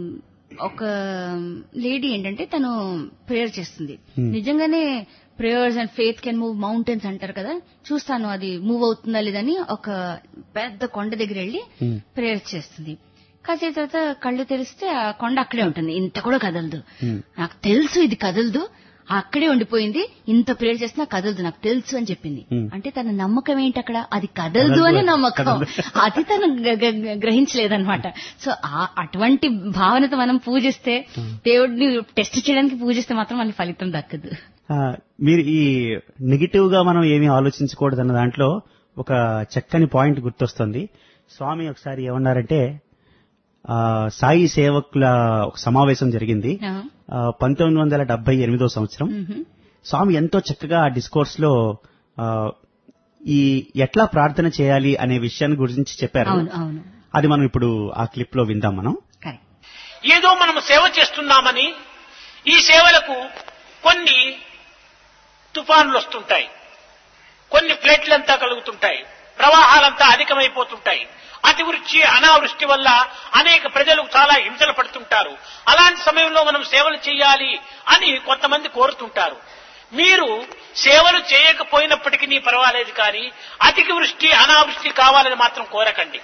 ఒక లేడీ ఏంటంటే తను ప్రేయర్ చేస్తుంది నిజంగానే prayers and faith can move mountains అంటారు కదా చూస్తాను అది మూవ్ అవుతుందా లేదని ఒక పెద్ద కొండ దగ్గర వెళ్లి Hmm. ప్రేయర్ చేస్తుంది కాసేపు తర్వాత కళ్ళు తెరిస్తే ఆ కొండ అక్కడే ఉంటుంది ఇంత కూడా కదలదు Hmm. నాకు తెలుసు ఇది కదలదు అక్కడే ఉండిపోయింది ఇంత ప్రేర్ చేసినా కదలదు నాకు తెలుసు అని చెప్పింది Hmm. అంటే తన నమ్మకం ఏంటి అక్కడ అది కదలదు కదలదు అని అని. నమ్మకం కదలదు. అది తను గ- గ- గ్రహించలేదన్నమాట సో ఆ- అటువంటి భావనతో మనం పూజిస్తే దేవుడిని టెస్ట్ చేయడానికి పూజిస్తే మాత్రం మనకి ఫలితం దక్కదు ఆ, మీరు ఈ నెగిటివ్ గా మనం ఏమీ ఆలోచించకూడదన్న దాంట్లో ఒక చక్కని పాయింట్ గుర్తొస్తుంది స్వామి ఒకసారి ఏమన్నారంటే ఆ, సాయి సేవకుల ఒక సమావేశం జరిగింది ఆ. ఆ, పంతొమ్మిది వందల డెబ్బై ఎనిమిదో సంవత్సరం మ్హూ. స్వామి ఎంతో చక్కగా ఆ డిస్కోర్స్ లో ఆ, ఈ ఎట్లా ప్రార్థన చేయాలి అనే విషయాన్ని గురించి చెప్పారు అవును అవును అది మనం ఇప్పుడు ఆ క్లిప్ లో విందాం మనం కరెక్ట్ ఏదో మనం సేవ చేస్తున్నామని ఈ సేవలకు కొన్ని తుఫాన్లు వస్తుంటాయి కొన్ని ప్లేట్లంతా కలుగుతుంటాయి ప్రవాహాలంతా అధికమైపోతుంటాయి అతివృష్టి అనావృష్టి వల్ల అనేక ప్రజలు చాలా హింసలు పడుతుంటారు అలాంటి సమయంలో మనం సేవలు చేయాలి అని కొంతమంది కోరుతుంటారు మీరు సేవలు చేయకపోయినప్పటికీ పర్వాలేదు కానీ అధిక వృష్టి అనావృష్టి కావాలని మాత్రం కోరకండి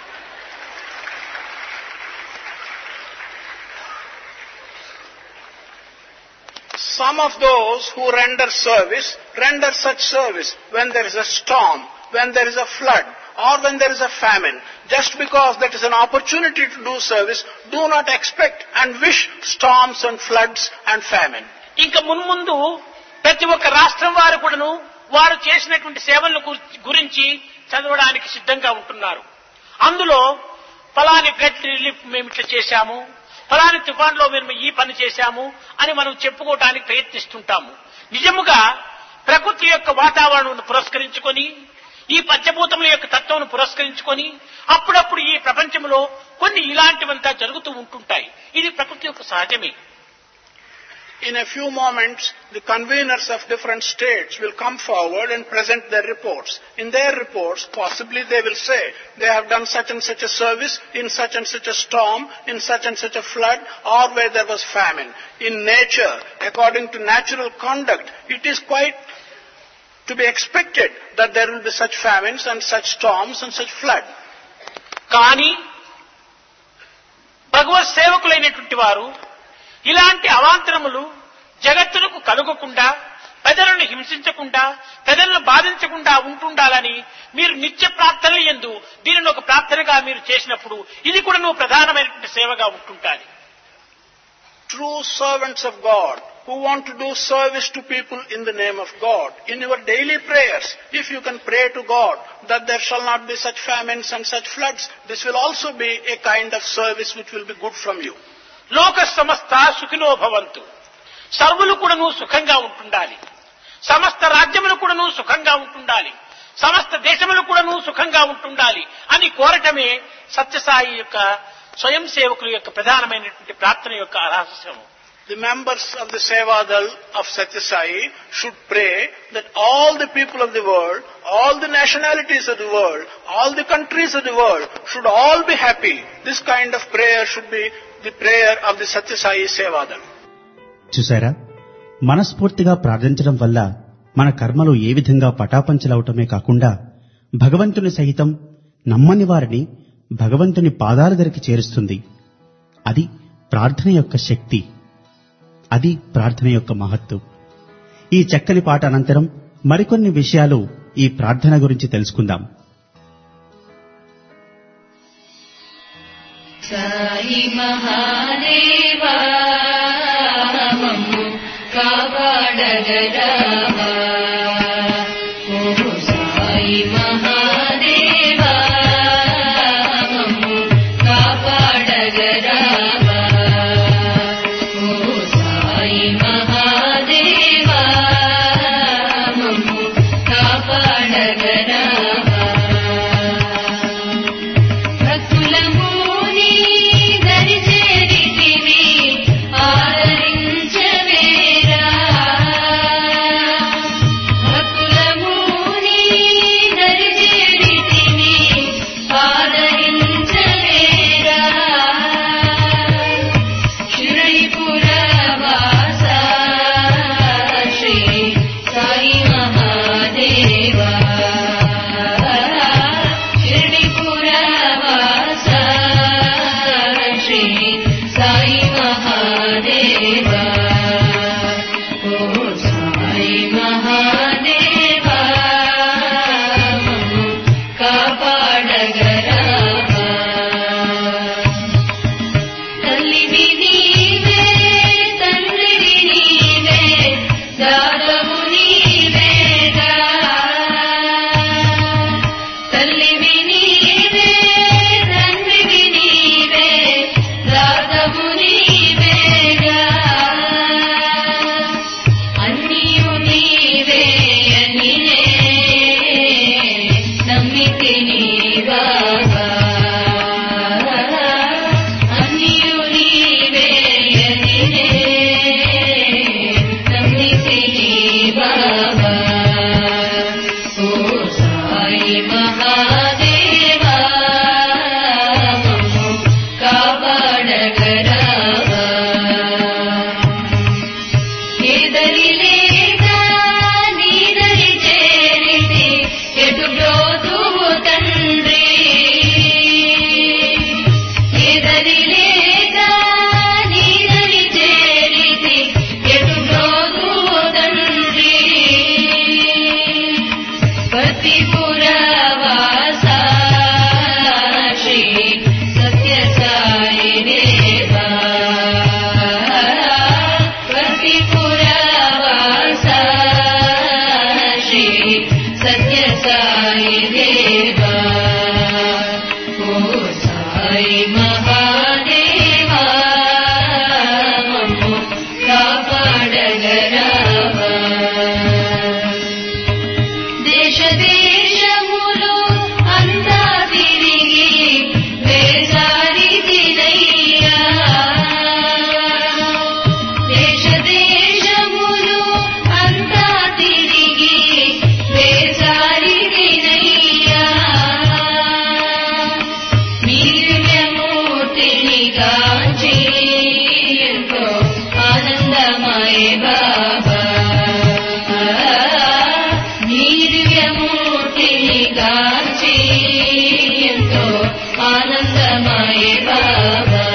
Some of those who render service render such service when there is a storm, when there is a flood, or when there is a famine. Just because that is an opportunity to do service, do not expect and wish storms and floods and famine. ఇంకా మున్ముందు ప్రతి ఒక్క రాష్ట్రం వారు కూడాను వారు చేసినటువంటి సేవలను గురి- గురించి చదవడానికి సిద్ధంగా ఉంటున్నారు అందులో ఫలాని ఫ్లడ్ రిలీఫ్ మేము ఇట్లా చేశాము ఫలాని తుఫాన్లో మేము ఈ పని చేశాము అని మనం చెప్పుకోవడానికి ప్రయత్నిస్తుంటాము నిజముగా ప్రకృతి యొక్క వాతావరణం పురస్కరించుకొని ఈ పంచభూతముల యొక్క తత్వం పురస్కరించుకొని అప్పుడప్పుడు ఈ ప్రపంచంలో కొన్ని ఇలాంటివంతా జరుగుతూ ఉంటుంటాయి ఇది ప్రకృతి యొక్క సహజమే In a few moments, the conveners of different states will come forward and present their reports. In their reports, possibly they will say they have done such and such a service in such and such a storm, in such and such a flood, or where there was famine. In nature, according to natural conduct, it is quite to be expected that there will be such famines and such storms and such flood. కానీ భగవత్ సేవకులైనటువంటి వారు ఇలాంటి అవాంతరములు జగత్తులకు కలుగకుండా ప్రజలను హింసించకుండా ప్రజలను బాధించకుండా ఉంటుండాలని మీరు నిత్య ప్రార్థన ఎందు దీనిని ఒక ప్రార్థనగా మీరు చేసినప్పుడు ఇది కూడా నువ్వు ప్రధానమైనటువంటి సేవగా ఉంటుంటాది true servants of God who want to do service to people in the name of God. In your daily prayers, if you can pray to God that there shall not be such famines and such floods, this will also be a kind of service which will be good from you. లోక సమస్త సుఖినో భవంతు సర్వులు కూడాను సుఖంగా ఉంటుండాలి సమస్త రాజ్యములు కూడాను సుఖంగా ఉంటుండాలి సమస్త దేశములు కూడాను సుఖంగా ఉంటుండాలి అని కోరటమే సత్యసాయి యొక్క స్వయం సేవకుల యొక్క ప్రధానమైనటువంటి ప్రార్థన యొక్క రహస్యము The members of the Sevadal of Satya Sai should pray that all the people of the world, all the nationalities of the world, all the countries of the world should all be happy. This kind of prayer should be the prayer of the Satya Sai Sevadal. చూసారా మనస్ఫూర్తిగా ప్రార్థించడం వల్ల మన కర్మలు ఏ విధంగా పటాపంచలవటమే కాకుండా భగవంతుని సహితం నమ్మని వారిని భగవంతుని పాదాల దగ్గరికి చేరుస్తుంది అది ప్రార్థన యొక్క శక్తి అది ప్రార్థన యొక్క మహత్తు ఈ చక్కని పాట అనంతరం మరికొన్ని విషయాలు ఈ ప్రార్థన గురించి తెలుసుకుందాం సాయి మహాదేవా మమ్ము కాపాడగరావా ఓ సాయి మహాదేవా మమ్ము కాపాడగరావా ఓ సాయి మహాదేవా మమ్ము కాపాడగరావా భక్తులమూని దరిచేరితివి ఆదరించవేరా భక్తులమూని దరిచేరితివి ఆదరించవేరా శిరడిపురవాస కాపాడగరావా దేశ దేశములు అంతా తిరిగి వేసారి తినయ్యా దేశ దేశములు అంతా తిరిగి వేసారి తినయ్యా నీర్యమూర్తిని కాచి ఎంతో ఆనందమయ బాబా నీర్యమూర్తిని కాచి ఎంతో ఆనందమయ బాబా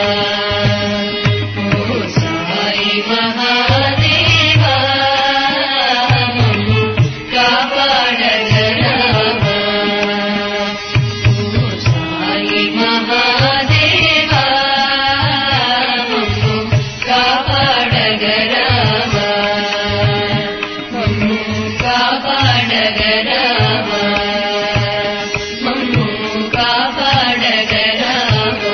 ఓ సాయి మహాదేవా మమ్ము కాపాడగరావా ఓ సాయి మహాదేవా మమ్ము కాపాడగరావా మమ్ము కాపాడగరావా మమ్ము కాపాడగరావా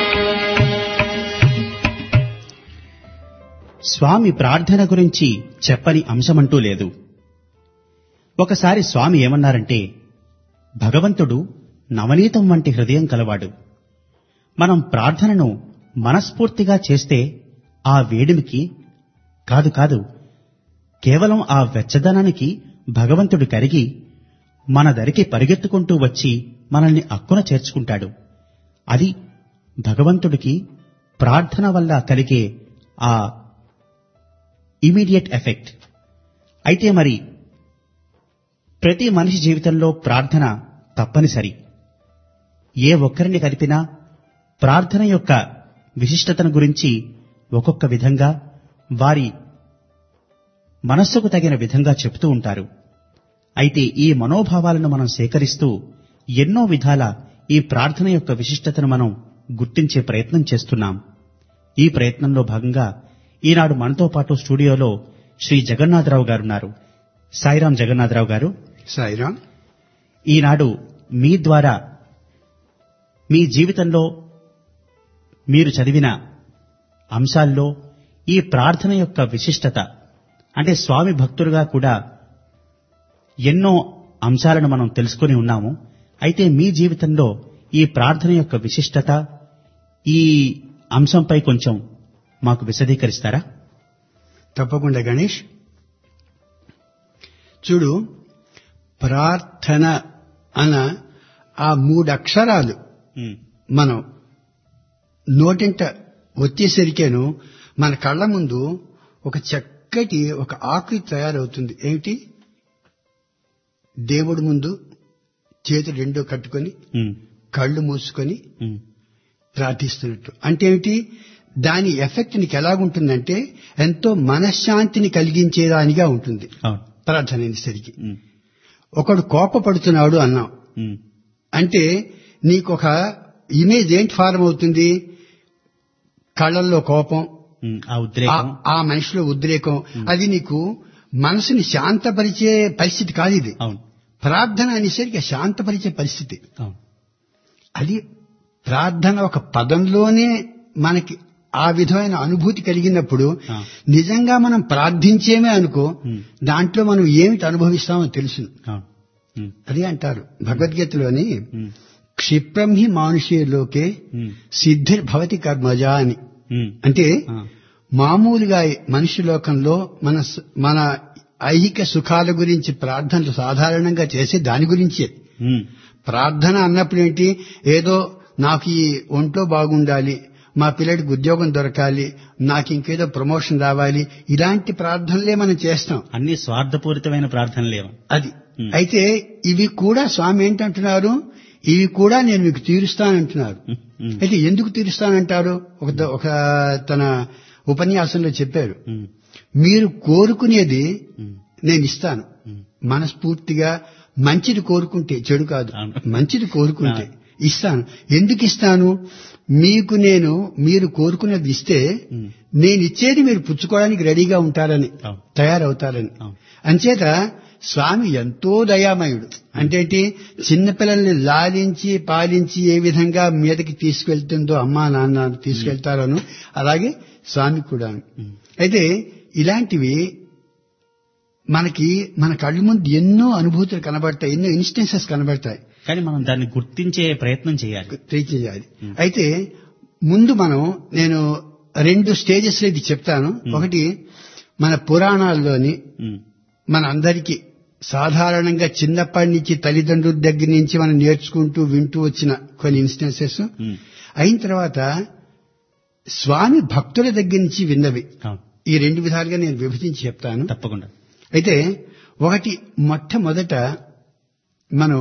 స్వామి ప్రార్థన గురించి చెప్పని అంశమంటూ లేదు ఒకసారి స్వామి ఏమన్నారంటే భగవంతుడు నవనీతం వంటి హృదయం కలవాడు మనం ప్రార్థనను మనస్ఫూర్తిగా చేస్తే ఆ వేడిమికి కాదు కాదు కేవలం ఆ వెచ్చదనానికి భగవంతుడు కరిగి మన దరికి పరిగెత్తుకుంటూ వచ్చి మనల్ని అక్కున చేర్చుకుంటాడు అది భగవంతుడికి ప్రార్థన వల్ల కలిగే ఆ ఇమీడియట్ ఎఫెక్ట్ అయితే మరి ప్రతి మనిషి జీవితంలో ప్రార్థన తప్పనిసరి ఏ ఒక్కరిని కలిపినా ప్రార్థన యొక్క విశిష్టతను గురించి ఒక్కొక్క విధంగా వారి మనస్సుకు తగిన విధంగా చెబుతూ ఉంటారు అయితే ఈ మనోభావాలను మనం సేకరిస్తూ ఎన్నో విధాల ఈ ప్రార్థన యొక్క విశిష్టతను మనం గుర్తించే ప్రయత్నం చేస్తున్నాం ఈ ప్రయత్నంలో భాగంగా ఈనాడు మనతో పాటు స్టూడియోలో శ్రీ జగన్నాథరావు గారున్నారు సాయిరాం జగన్నాథరావు గారు సాయిరాం ఈనాడు మీ ద్వారా మీ జీవితంలో మీరు చదివిన అంశాల్లో ఈ ప్రార్థన యొక్క విశిష్టత అంటే స్వామి భక్తులుగా కూడా ఎన్నో అంశాలను మనం తెలుసుకొని ఉన్నాము అయితే మీ జీవితంలో ఈ ప్రార్థన యొక్క విశిష్టత ఈ అంశంపై కొంచెం మాకు విశదీకరిస్తారా తప్పకుండా గణేష్ చూడు ప్రార్థన అన్న ఆ మూడు అక్షరాలు ఉమ్, మనం నోటింట వచ్చేసరికేను మన కళ్ళ ముందు ఒక చక్కటి ఒక ఆకృతి తయారవుతుంది ఏమిటి దేవుడి ముందు చేతులు రెండో కట్టుకొని ఉమ్, కళ్ళు మూసుకొని ఉమ్, ప్రార్థిస్తున్నట్టు అంటే ఏమిటి దాని ఎఫెక్ట్ నీకు ఎలాగుంటుందంటే ఎంతో మనశ్శాంతిని కలిగించేదానిగా ఉంటుంది అవును ప్రార్థన అనేసరికి ఉమ్, ఒకడు కోపపడుతున్నాడు అన్నాం ఉమ్, అంటే నీకు ఒక ఇమేజ్ ఏంటి ఫారం అవుతుంది కళ్ళల్లో కోపం ఉమ్, ఆ ఉద్రేకం ఆ- ఆ మనిషిలో ఉద్రేకం అది నీకు మనసుని శాంతపరిచే పరిస్థితి కాదు ఇది అవును ప్రార్థన అనేసరికి శాంతపరిచే పరిస్థితి అవును అది ప్రార్థన ఒక పదంలోనే మనకి ఆ విధమైన అనుభూతి కలిగినప్పుడు ఆ. నిజంగా మనం ప్రార్థించేమే అనుకో Hmm. దాంట్లో మనం ఏమిటి అనుభవిస్తామో తెలుసు అవును ఉమ్, అది అంటారు భగవద్గీతలోని ఉమ్, క్షిప్రం హి మానుషే లోకే ఉమ్, సిద్ధిర్ భవతి కర్మజ అని ఉమ్, అంటే ఆ, మామూలుగా మనిషి లోకంలో మన స- మన ఐహిక సుఖాల గురించి ప్రార్థనలు సాధారణంగా చేసే దాని గురించే ఉమ్, ప్రార్థన అన్నప్పుడు ఏంటి ఏదో నాకు ఈ ఒంట్లో బాగుండాలి మా పిల్లడికి ఉద్యోగం దొరకాలి నాకు ఇంకేదో ప్రమోషన్ రావాలి ఇలాంటి ప్రార్థనలే మనం చేస్తాం అన్ని స్వార్థపూరితమైన ప్రార్థనలేవు అది Hmm. అయితే ఇవి కూడా స్వామి ఏంటంటున్నారు ఇవి కూడా నేను మీకు తీరుస్తానంటున్నారు ఉమ్, ఉమ్, అయితే ఎందుకు తీరుస్తానంటారు ఒక ద- ఒక తన ఉపన్యాసంలో చెప్పారు ఉమ్, మీరు కోరుకునేది ఉమ్, నేను ఇస్తాను ఉమ్, మనస్ఫూర్తిగా మంచిది కోరుకుంటే చెడు కాదు అవును. మంచిది కోరుకుంటే ఇస్తాను ఎందుకు ఇస్తాను మీకు నేను మీరు కోరుకునేది ఇస్తే ఉమ్, నేను ఇచ్చేది మీరు పుచ్చుకోవడానికి రెడీగా ఉంటారని అవును. తయారవుతారని అవును. అంచేత స్వామి ఎంతో దయామయుడు అంటే ఏంటి చిన్నపిల్లల్ని లాలించి పాలించి ఏ విధంగా మీదకి తీసుకెళ్తుందో అమ్మా నాన్న తీసుకెళ్తారను అలాగే స్వామి కూడా అయితే ఇలాంటివి మనకి మన కళ్ళ ముందు ఎన్నో అనుభూతులు కనబడతాయి ఎన్నో ఇన్స్టెన్సెస్ కనబడతాయి కానీ మనం దాన్ని గుర్తించే ప్రయత్నం చేయాలి చేయాలి అయితే ముందు మనం నేను రెండు స్టేజెస్ లో ఇది చెప్తాను ఒకటి మన పురాణాల్లోని ఉమ్, మన అందరికీ సాధారణంగా చిన్నప్పటి నుంచి తల్లిదండ్రుల దగ్గర నుంచి మనం నేర్చుకుంటూ వింటూ వచ్చిన కొన్ని ఇన్స్టెన్సెస్ ఉమ్, అయిన తర్వాత స్వామి భక్తుల దగ్గర నుంచి విన్నవి అవును, ఈ రెండు విధాలుగా నేను విభజించి చెప్తాను తప్పకుండా అయితే ఒకటి మొట్టమొదట మనం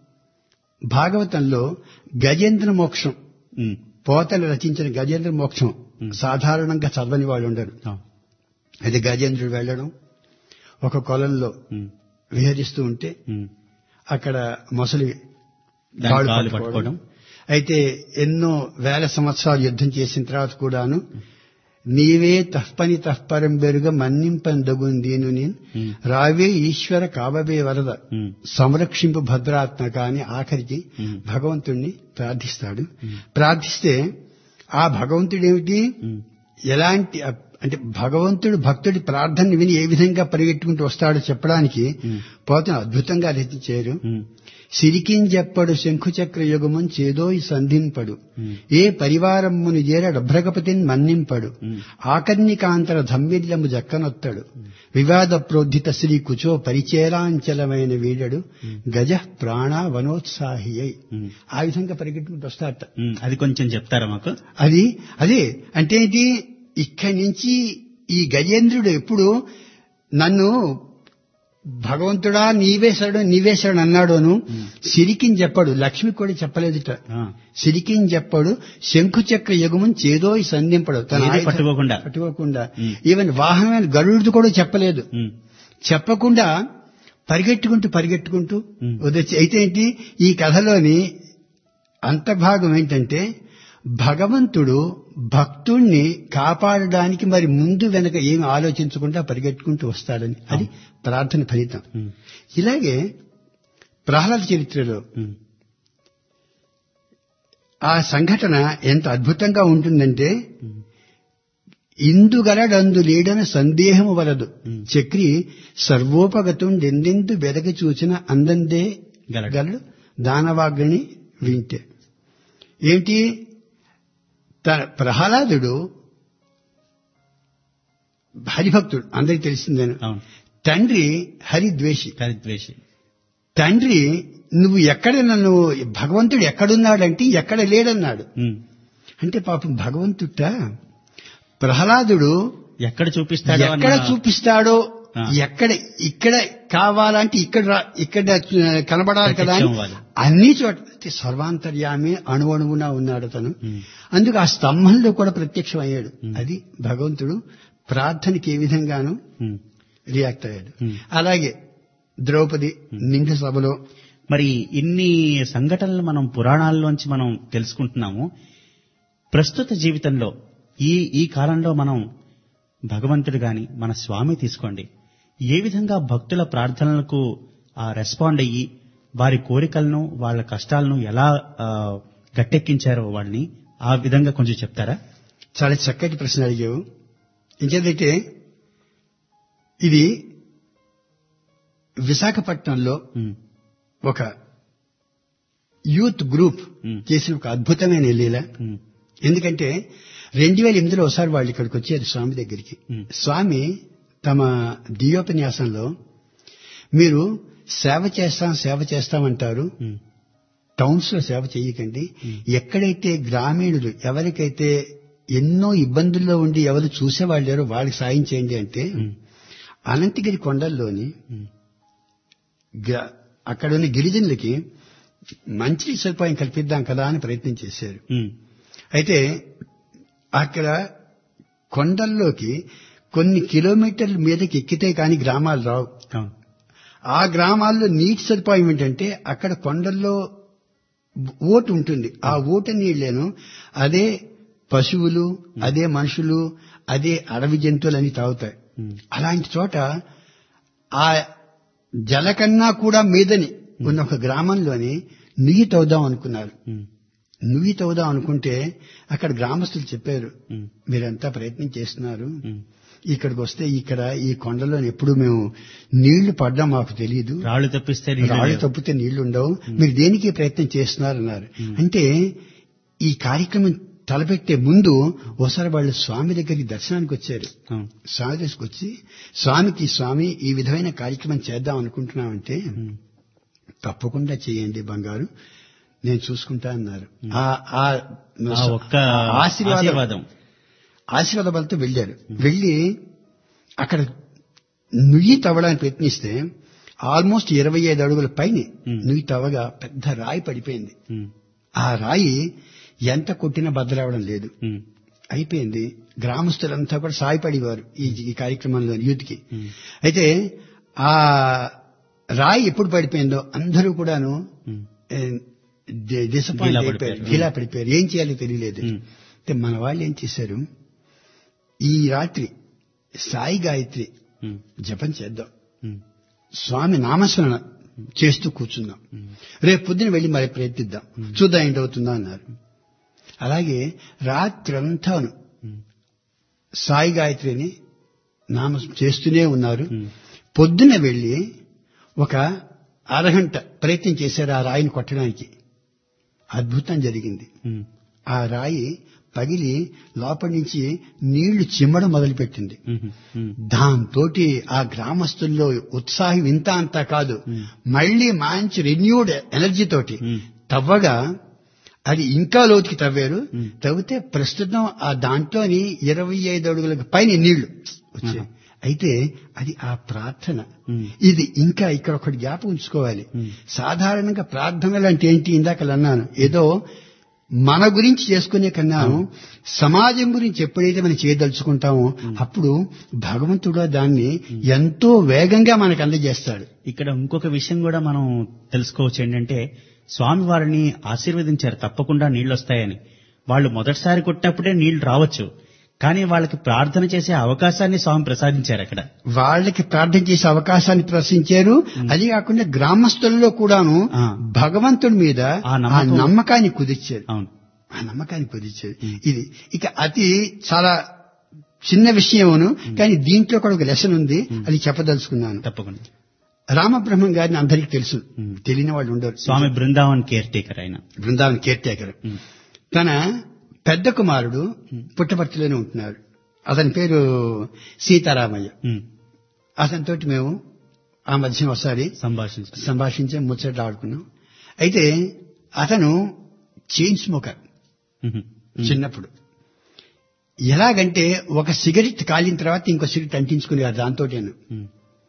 భాగవతంలో గజేంద్ర మోక్షం ఉమ్, పోతలు రచించిన గజేంద్ర మోక్షం సాధారణంగా చదవని వాళ్ళు ఉండరు అవును, అయితే గజేంద్రుడు వెళ్ళడం ఒక కొలంలో ఉమ్, విహరిస్తూ ఉంటే ఉమ్, అక్కడ మొసలి దాని కాళ్ళు కాలు పట్టుకోవడం. పట్టుకోవడం అయితే ఎన్నో వేల సంవత్సరాలు యుద్ధం చేసిన తర్వాత కూడాను నీవే తప్పని తప్పరం బెరుగ మన్నింపందగున్ దీను నేను ఉమ్, రావే ఈశ్వర కావబే వరద ఉమ్, సంరక్షింపు భద్రాత్మక అని ఆఖరికి ఉమ్. భగవంతుణ్ణి ప్రార్థిస్తాడు ప్రార్థిస్తే ఆ భగవంతుడు ఏమిటి ఉమ్, ఎలాంటి అంటే భగవంతుడు భక్తుడి ప్రార్థనని విని ఏ విధంగా పరిగెట్టుకుంటూ వస్తాడో చెప్పడానికి ఉమ్. పోతను అద్భుతంగా రచించారు ఉమ్, సిరికింజెప్పడు శంఖుచక్ర యుగమున్ చేదోయి సంధింపడు ఉమ్, ఏ పరివారమ్మును చేర డభ్రగపతిని మన్నింపడు ఉమ్. ఆకర్ణికాంతర ధమ్మిల్లము జక్కనొత్తడు వివాద ప్రోద్ధిత శ్రీ కుచో పరిచేరాంచలమైన వీడడు గజ ప్రాణ వనోత్సాహి అయి ఉమ్, ఆ విధంగా పరిగెట్టుకుంటూ వస్తాడట ఉమ్, అది కొంచెం చెప్తారా మాకు అది అదే అంటే ఏంటి ఇక్కడి నుంచి ఈ గజేంద్రుడు ఎప్పుడు నన్ను భగవంతుడా నీవేశాడు నీవేశాడు అన్నాడోను సిరికిని చెప్పాడు లక్ష్మి కూడా చెప్పలేదుట ఆ, సిరికిని చెప్పాడు శంఖు చక్ర యుగమున్ చేదోయి సంధింపడు తన ఏది ఆయుధం పట్టుకోకుండా. పట్టుకోకుండా ఉమ్. ఈవెన్ వాహనమైన గరుడు కూడా చెప్పలేదు ఉమ్, చెప్పకుండా పరిగెట్టుకుంటూ పరిగెట్టుకుంటూ ఉమ్. వదొచ్చి అయితే ఏంటి ఈ కథలోని అంతర్భాగం ఏంటంటే భగవంతుడు భక్తుణ్ణి కాపాడడానికి మరి ముందు వెనక ఏమి ఆలోచించకుండా పరిగెట్టుకుంటూ వస్తాడని అది ప్రార్థన ఫలితం ఉమ్, ఇలాగే ప్రహ్లాద చరిత్రలో ఉమ్, ఆ సంఘటన ఎంత అద్భుతంగా ఉంటుందంటే ఉమ్, ఇందుగలడందు లేడన సందేహము వలదు ఉమ్. చక్రి సర్వోపగతుండెందెందు వెదకి చూచిన అందందే గలడు. గలడు దానవాగ్ని వింటే ఏంటి తన ప్రహ్లాదుడు హరిభక్తుడు అందరికి తెలిసిందేను అవును తండ్రి హరిద్వేషి కరిద్వేషి తండ్రి నువ్వు ఎక్కడ నన్ను భగవంతుడు ఎక్కడున్నాడంటే ఎక్కడ లేడన్నాడు ఉమ్, అంటే పాపం భగవంతుట ప్రహ్లాదుడు ఎక్కడ చూపిస్తాడో ఎక్కడ అన్న- చూపిస్తాడో ఆ. ఎక్కడ ఇక్కడ కావాలంటే ఇక్కడ రా- ఇక్కడ ఆ, కనబడాలి కదా అని ప్రత్యక్షం అవ్వాలి. అన్ని చోట్ల అయితే సర్వాంతర్యామి అణువణువున ఉన్నాడు తను ఉమ్, అందుకు ఆ స్తంభంలో కూడా ప్రత్యక్షం అయ్యాడు ఉమ్. అది భగవంతుడు ప్రార్థనకి ఏ విధంగానూ ఉమ్. రియాక్ట్ అయ్యాడు ఉమ్. అలాగే ద్రౌపది నిండు సభలో మరి ఇన్ని సంఘటనలు మనం పురాణాల్లోంచి మనం తెలుసుకుంటున్నాము ప్రస్తుత జీవితంలో ఈ ఈ కాలంలో మనం భగవంతుడు గాని మన స్వామి తీసుకోండి ఏ విధంగా భక్తుల ప్రార్థనలకు ఆ రెస్పాండ్ అయ్యి వారి కోరికలను వాళ్ళ కష్టాలను ఎలా ఆ, గట్టెక్కించారో వాళ్ళని ఆ విధంగా కొంచెం చెప్తారా చాలా చక్కటి ప్రశ్న అడిగావు ఇంకేదైతే ఇది విశాఖపట్నంలో ఉమ్, ఒక యూత్ గ్రూప్ ఉమ్, చేసిన ఒక అద్భుతమైన లీల ఉమ్, ఎందుకంటే రెండు వేల ఎనిమిదిలో ఒకసారి వాళ్ళు ఇక్కడికి వచ్చారు స్వామి దగ్గరికి ఉమ్. స్వామి తమ దియోపన్యాసంలో మీరు సేవ చేస్తాం సేవ చేస్తామంటారు ఉమ్, టౌన్స్ లో సేవ చేయకండి ఎక్కడైతే గ్రామీణులు ఎవరికైతే ఎన్నో ఇబ్బందుల్లో ఉండి ఎవరు చూసేవాళ్ళు లేరో వాళ్ళకి సాయం చేయండి అంటే ఉమ్, అనంతగిరి కొండల్లోని ఉమ్, గ- అక్కడున్న గిరిజనులకి మంచి సదుపాయం కల్పిద్దాం కదా అని ప్రయత్నం చేశారు ఉమ్, అయితే అక్కడ కొండల్లోకి కొన్ని కిలోమీటర్ల మీదకి ఎక్కితే కానీ గ్రామాలు రావు అవును ఆ గ్రామాల్లో నీటి సదుపాయం ఏంటంటే అక్కడ కొండల్లో ఓటు ఉంటుంది ఆ ఓటు నీళ్లను అదే పశువులు అదే మనుషులు అదే అడవి జంతువులు అని తాగుతాయి ఉమ్, అలాంటి చోట ఆ జల కన్నా కూడా మీదని ఉన్న ఒక గ్రామంలోని నుయ్యి తవ్వుదాం అనుకున్నారు ఉమ్, నువ్వు తవ్వుదాం అనుకుంటే అక్కడ గ్రామస్తులు చెప్పారు ఉమ్, మీరంతా ప్రయత్నం చేస్తున్నారు ఉమ్, ఇక్కడికి వస్తే ఇక్కడ ఈ కొండలో ఎప్పుడు మేము నీళ్లు పడ్డా మాకు తెలియదు రాళ్ళు తప్పిస్తే నీళ్ళు రాళ్ళు లేవు. తప్పితే నీళ్లు ఉండవు మీరు దేనికి ప్రయత్నం చేస్తున్నారన్నారు అంటే ఈ కార్యక్రమం తలపెట్టే ముందు ఒకసారి వాళ్ళు స్వామి దగ్గరికి దర్శనానికి వచ్చారు అవును. స్వామి దగ్గరికి వచ్చి స్వామికి స్వామి ఈ విధమైన కార్యక్రమం చేద్దాం అనుకుంటున్నామంటే తప్పకుండా చేయండి బంగారు నేను చూసుకుంటా అన్నారు ఆ- ఆ ఆ ఒక్క ఆశీర్వాదం ఆశీర్వాదం ఆశీర్వాద బలతో వెళ్ళారు వెళ్ళి అక్కడ నుయ్యి తవ్వడానికి ప్రయత్నిస్తే ఆల్మోస్ట్ ఇరవై ఐదు అడుగుల పైన Hmm. నుయ్యి తవ్వగా పెద్ద రాయి పడిపోయింది ఉమ్, ఆ రాయి ఎంత కొట్టినా బద్దలవడం లేదు ఉమ్, అయిపోయింది గ్రామస్తులంతా కూడా సాయపడేవారు ఈ ఈ కార్యక్రమంలో యూత్కి ఉమ్, అయితే ఆ రాయి ఎప్పుడు పడిపోయిందో అందరూ కూడాను ఉమ్, డిసప్పాయింట్ గీలా అయిపోయారు పడిపోయారు. గీలా పడిపోయారు ఏం చేయాలో తెలియలేదు ఉమ్. అయితే మన వాళ్ళు ఏం చేశారు ఈ రాత్రి సాయి గాయత్రి ఉమ్, జపం చేద్దాం ఉమ్, స్వామి నామస్మరణ చేస్తూ కూర్చుందాం రేపు పొద్దున వెళ్లి మరి ప్రయత్నిద్దాం చూద్దాం ఏంటవుతుందా అన్నారు అలాగే రాత్రంతాను ఉమ్, సాయి గాయత్రిని నామ చేస్తూనే ఉన్నారు ఉమ్. పొద్దున వెళ్లి ఒక అరగంట ప్రయత్నం చేశారు ఆ రాయిని కొట్టడానికి అద్భుతం జరిగింది ఉమ్, ఆ రాయి పగిలి లోపలి నుంచి నీళ్లు చిమ్మడం మొదలుపెట్టింది ఉమ్, ఉమ్, దాంతోటి ఆ గ్రామస్తుల్లో ఉత్సాహం ఇంత అంతా కాదు మళ్ళీ మంచి రెన్యూడ్ ఎనర్జీ తోటి Hmm. తవ్వగా అది ఇంకా లోతుకి తవ్వారు Hmm. తవ్వితే ప్రస్తుతం ఆ దాంట్లోని ఇరవై ఐదు అడుగులకు పైన నీళ్లు వచ్చాయి ఆహా. అయితే అది ఆ ప్రార్థన Hmm. ఇది ఇంకా ఇక్కడ ఒకటి జ్ఞాపకం ఉంచుకోవాలి Hmm. సాధారణంగా ప్రార్థనలు అంటే ఏంటి ఇందాక అన్నాను ఏదో మన గురించి చేసుకునే కన్నాను సమాజం గురించి ఎప్పుడైతే మనం చేయదలుచుకుంటామో అప్పుడు భగవంతుడు దాన్ని ఎంతో వేగంగా మనకు అందజేస్తాడు ఇక్కడ ఇంకొక విషయం కూడా మనం తెలుసుకోవచ్చు ఏంటంటే స్వామి వారిని ఆశీర్వదించారు తప్పకుండా నీళ్లు వస్తాయని వాళ్ళు మొదటిసారి కొట్టినప్పుడే నీళ్లు రావచ్చు కానీ వాళ్ళకి ప్రార్థన చేసే అవకాశాన్ని స్వామి ప్రసాదించారు అక్కడ వాళ్ళకి ప్రార్థన చేసే అవకాశాన్ని ప్రశ్నించారు అది కాకుండా గ్రామస్తుల్లో కూడాను ఆ. భగవంతుడి మీద ఆ ఆ నమ్మకం- నమ్మకాన్ని కుదిర్చారు అవును ఆ నమ్మకాన్ని కుదిర్చారు ఇది ఇక అతి చాలా చిన్న విషయమును కానీ దీంట్లో కూడా ఒక లెసన్ ఉంది అది చెప్పదలుచుకున్నాను తప్పకుండా రామబ్రహ్మం గారిని అందరికీ తెలుసు Hmm. తెలియని వాళ్ళు ఉండరు స్వామి బృందావన్ కేర్ టేకర్ ఆయన బృందావన్ కేర్ టేకర్ ఉమ్, తన పెద్ద కుమారుడు పుట్టపర్తిలోనే ఉంటున్నాడు అతని పేరు సీతారామయ్య ఉమ్, అతనితోటి మేము ఆ మధ్య ఒకసారి సంభాషించారు సంభాషించాం ముచ్చట్లు ఆడుకున్నాం అయితే అతను చైన్ స్మోకర్ ఉమ్, ఉమ్, చిన్నప్పుడు ఎలాగంటే ఒక సిగరెట్ కాలిన తర్వాత ఇంకో సిగరెట్ అంటించుకునేవారు దాంతో నేను ఉమ్,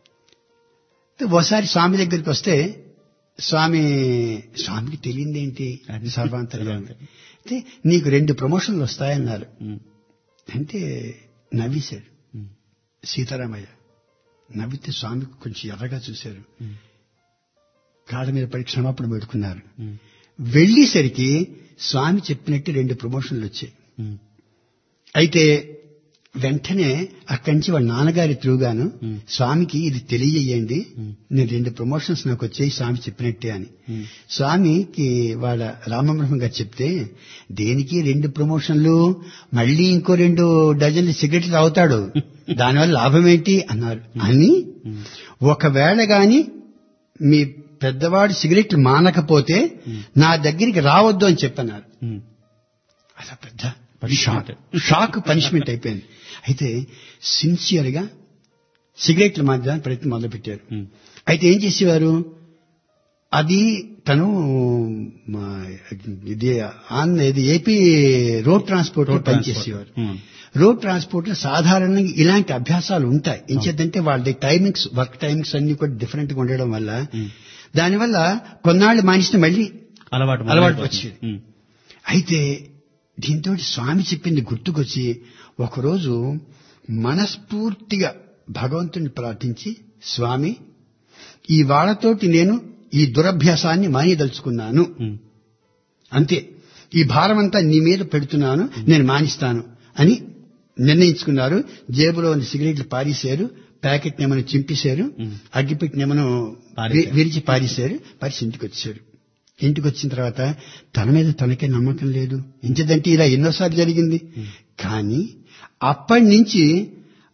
ఒకసారి స్వామి దగ్గరికి వస్తే స్వామి స్వామికి తెలియంది ఏంటి అది సర్వాంతర్యం అయితే నీకు రెండు ప్రమోషన్లు వస్తాయన్నారు ఉమ్, అంటే నవ్వేశాడు ఉమ్, సీతారామయ్య నవ్వితే స్వామి కొంచెం ఎర్రగా చూశారు ఉమ్, కాళ్ళ మీద పడి క్షమాపణ పెట్టుకున్నారు ఉమ్, వెళ్లేసరికి స్వామి చెప్పినట్టు రెండు ప్రమోషన్లు వచ్చాయి ఉమ్, అయితే వెంటనే అక్కడి నుంచి వాళ్ళ నాన్నగారి త్రూగాను Hmm. స్వామికి ఇది తెలియజేయండి Hmm. నేను రెండు ప్రమోషన్స్ నాకు వచ్చాయి స్వామి చెప్పినట్టే అని Hmm. స్వామికి వాళ్ళ రామబ్రహ్మ గారు చెప్తే దేనికి రెండు ప్రమోషన్లు మళ్ళీ ఇంకో రెండు డజన్లు సిగరెట్లు తాగుతాడు దానివల్ల లాభం ఏంటి అన్నారు అని ఒకవేళ గాని మీ పెద్దవాడు సిగరెట్లు మానకపోతే నా దగ్గరికి రావద్దు అని చెప్పన్నారు ఉమ్, అలా పెద్ద Punishment. షాక్ షాక్ పనిష్మెంట్ అయిపోయింది అయితే సిన్సియర్ గా సిగరెట్లు మాధ్యమని ప్రయత్నం మొదలుపెట్టారు ఉమ్, అయితే ఏం చేసేవారు అది తను మా, ఇది ఆన్ ఇది ఏపీ రోడ్ ట్రాన్స్పోర్ట్ లో రోడ్ పనిచేసేవారు ట్రాన్స్పోర్ట్. ఉమ్, రోడ్ ట్రాన్స్పోర్ట్ లో సాధారణంగా ఇలాంటి అభ్యాసాలు ఉంటాయి ఎంచేదంటే వాళ్ళ టైమింగ్స్ వర్క్ టైమింగ్స్ అన్ని కూడా డిఫరెంట్ గా ఉండడం వల్ల ఉమ్. దానివల్ల కొన్నాళ్ళు మానేస్తే మళ్ళీ అలవాటు అలవాటు మొదలైపోతుంది. వచ్చేది. ఉమ్, అయితే దీంతో స్వామి చెప్పింది గుర్తుకొచ్చి ఒకరోజు మనస్ఫూర్తిగా భగవంతుని ప్రార్థించి స్వామి ఈ వాళ్ళతోటి నేను ఈ దురభ్యాసాన్ని మానేదలుచుకున్నాను ఉమ్, అంతే ఈ భారం అంతా నీ మీద పెడుతున్నాను నేను మానిస్తాను అని నిర్ణయించుకున్నారు జేబులో ఉన్న సిగరెట్లు పారేశారు ప్యాకెట్ ఏమైనా చింపేశారు మ్. అగ్గిపెట్టిన ఏమైనా పారేశారు. విరిచి పారేశారు పరిచి ఇంటికి వచ్చారు ఇంటికి వచ్చిన తర్వాత తన మీద తనకే నమ్మకం లేదు ఇంచదంటే ఇలా ఎన్నోసార్లు జరిగింది కానీ అప్పటి నుంచి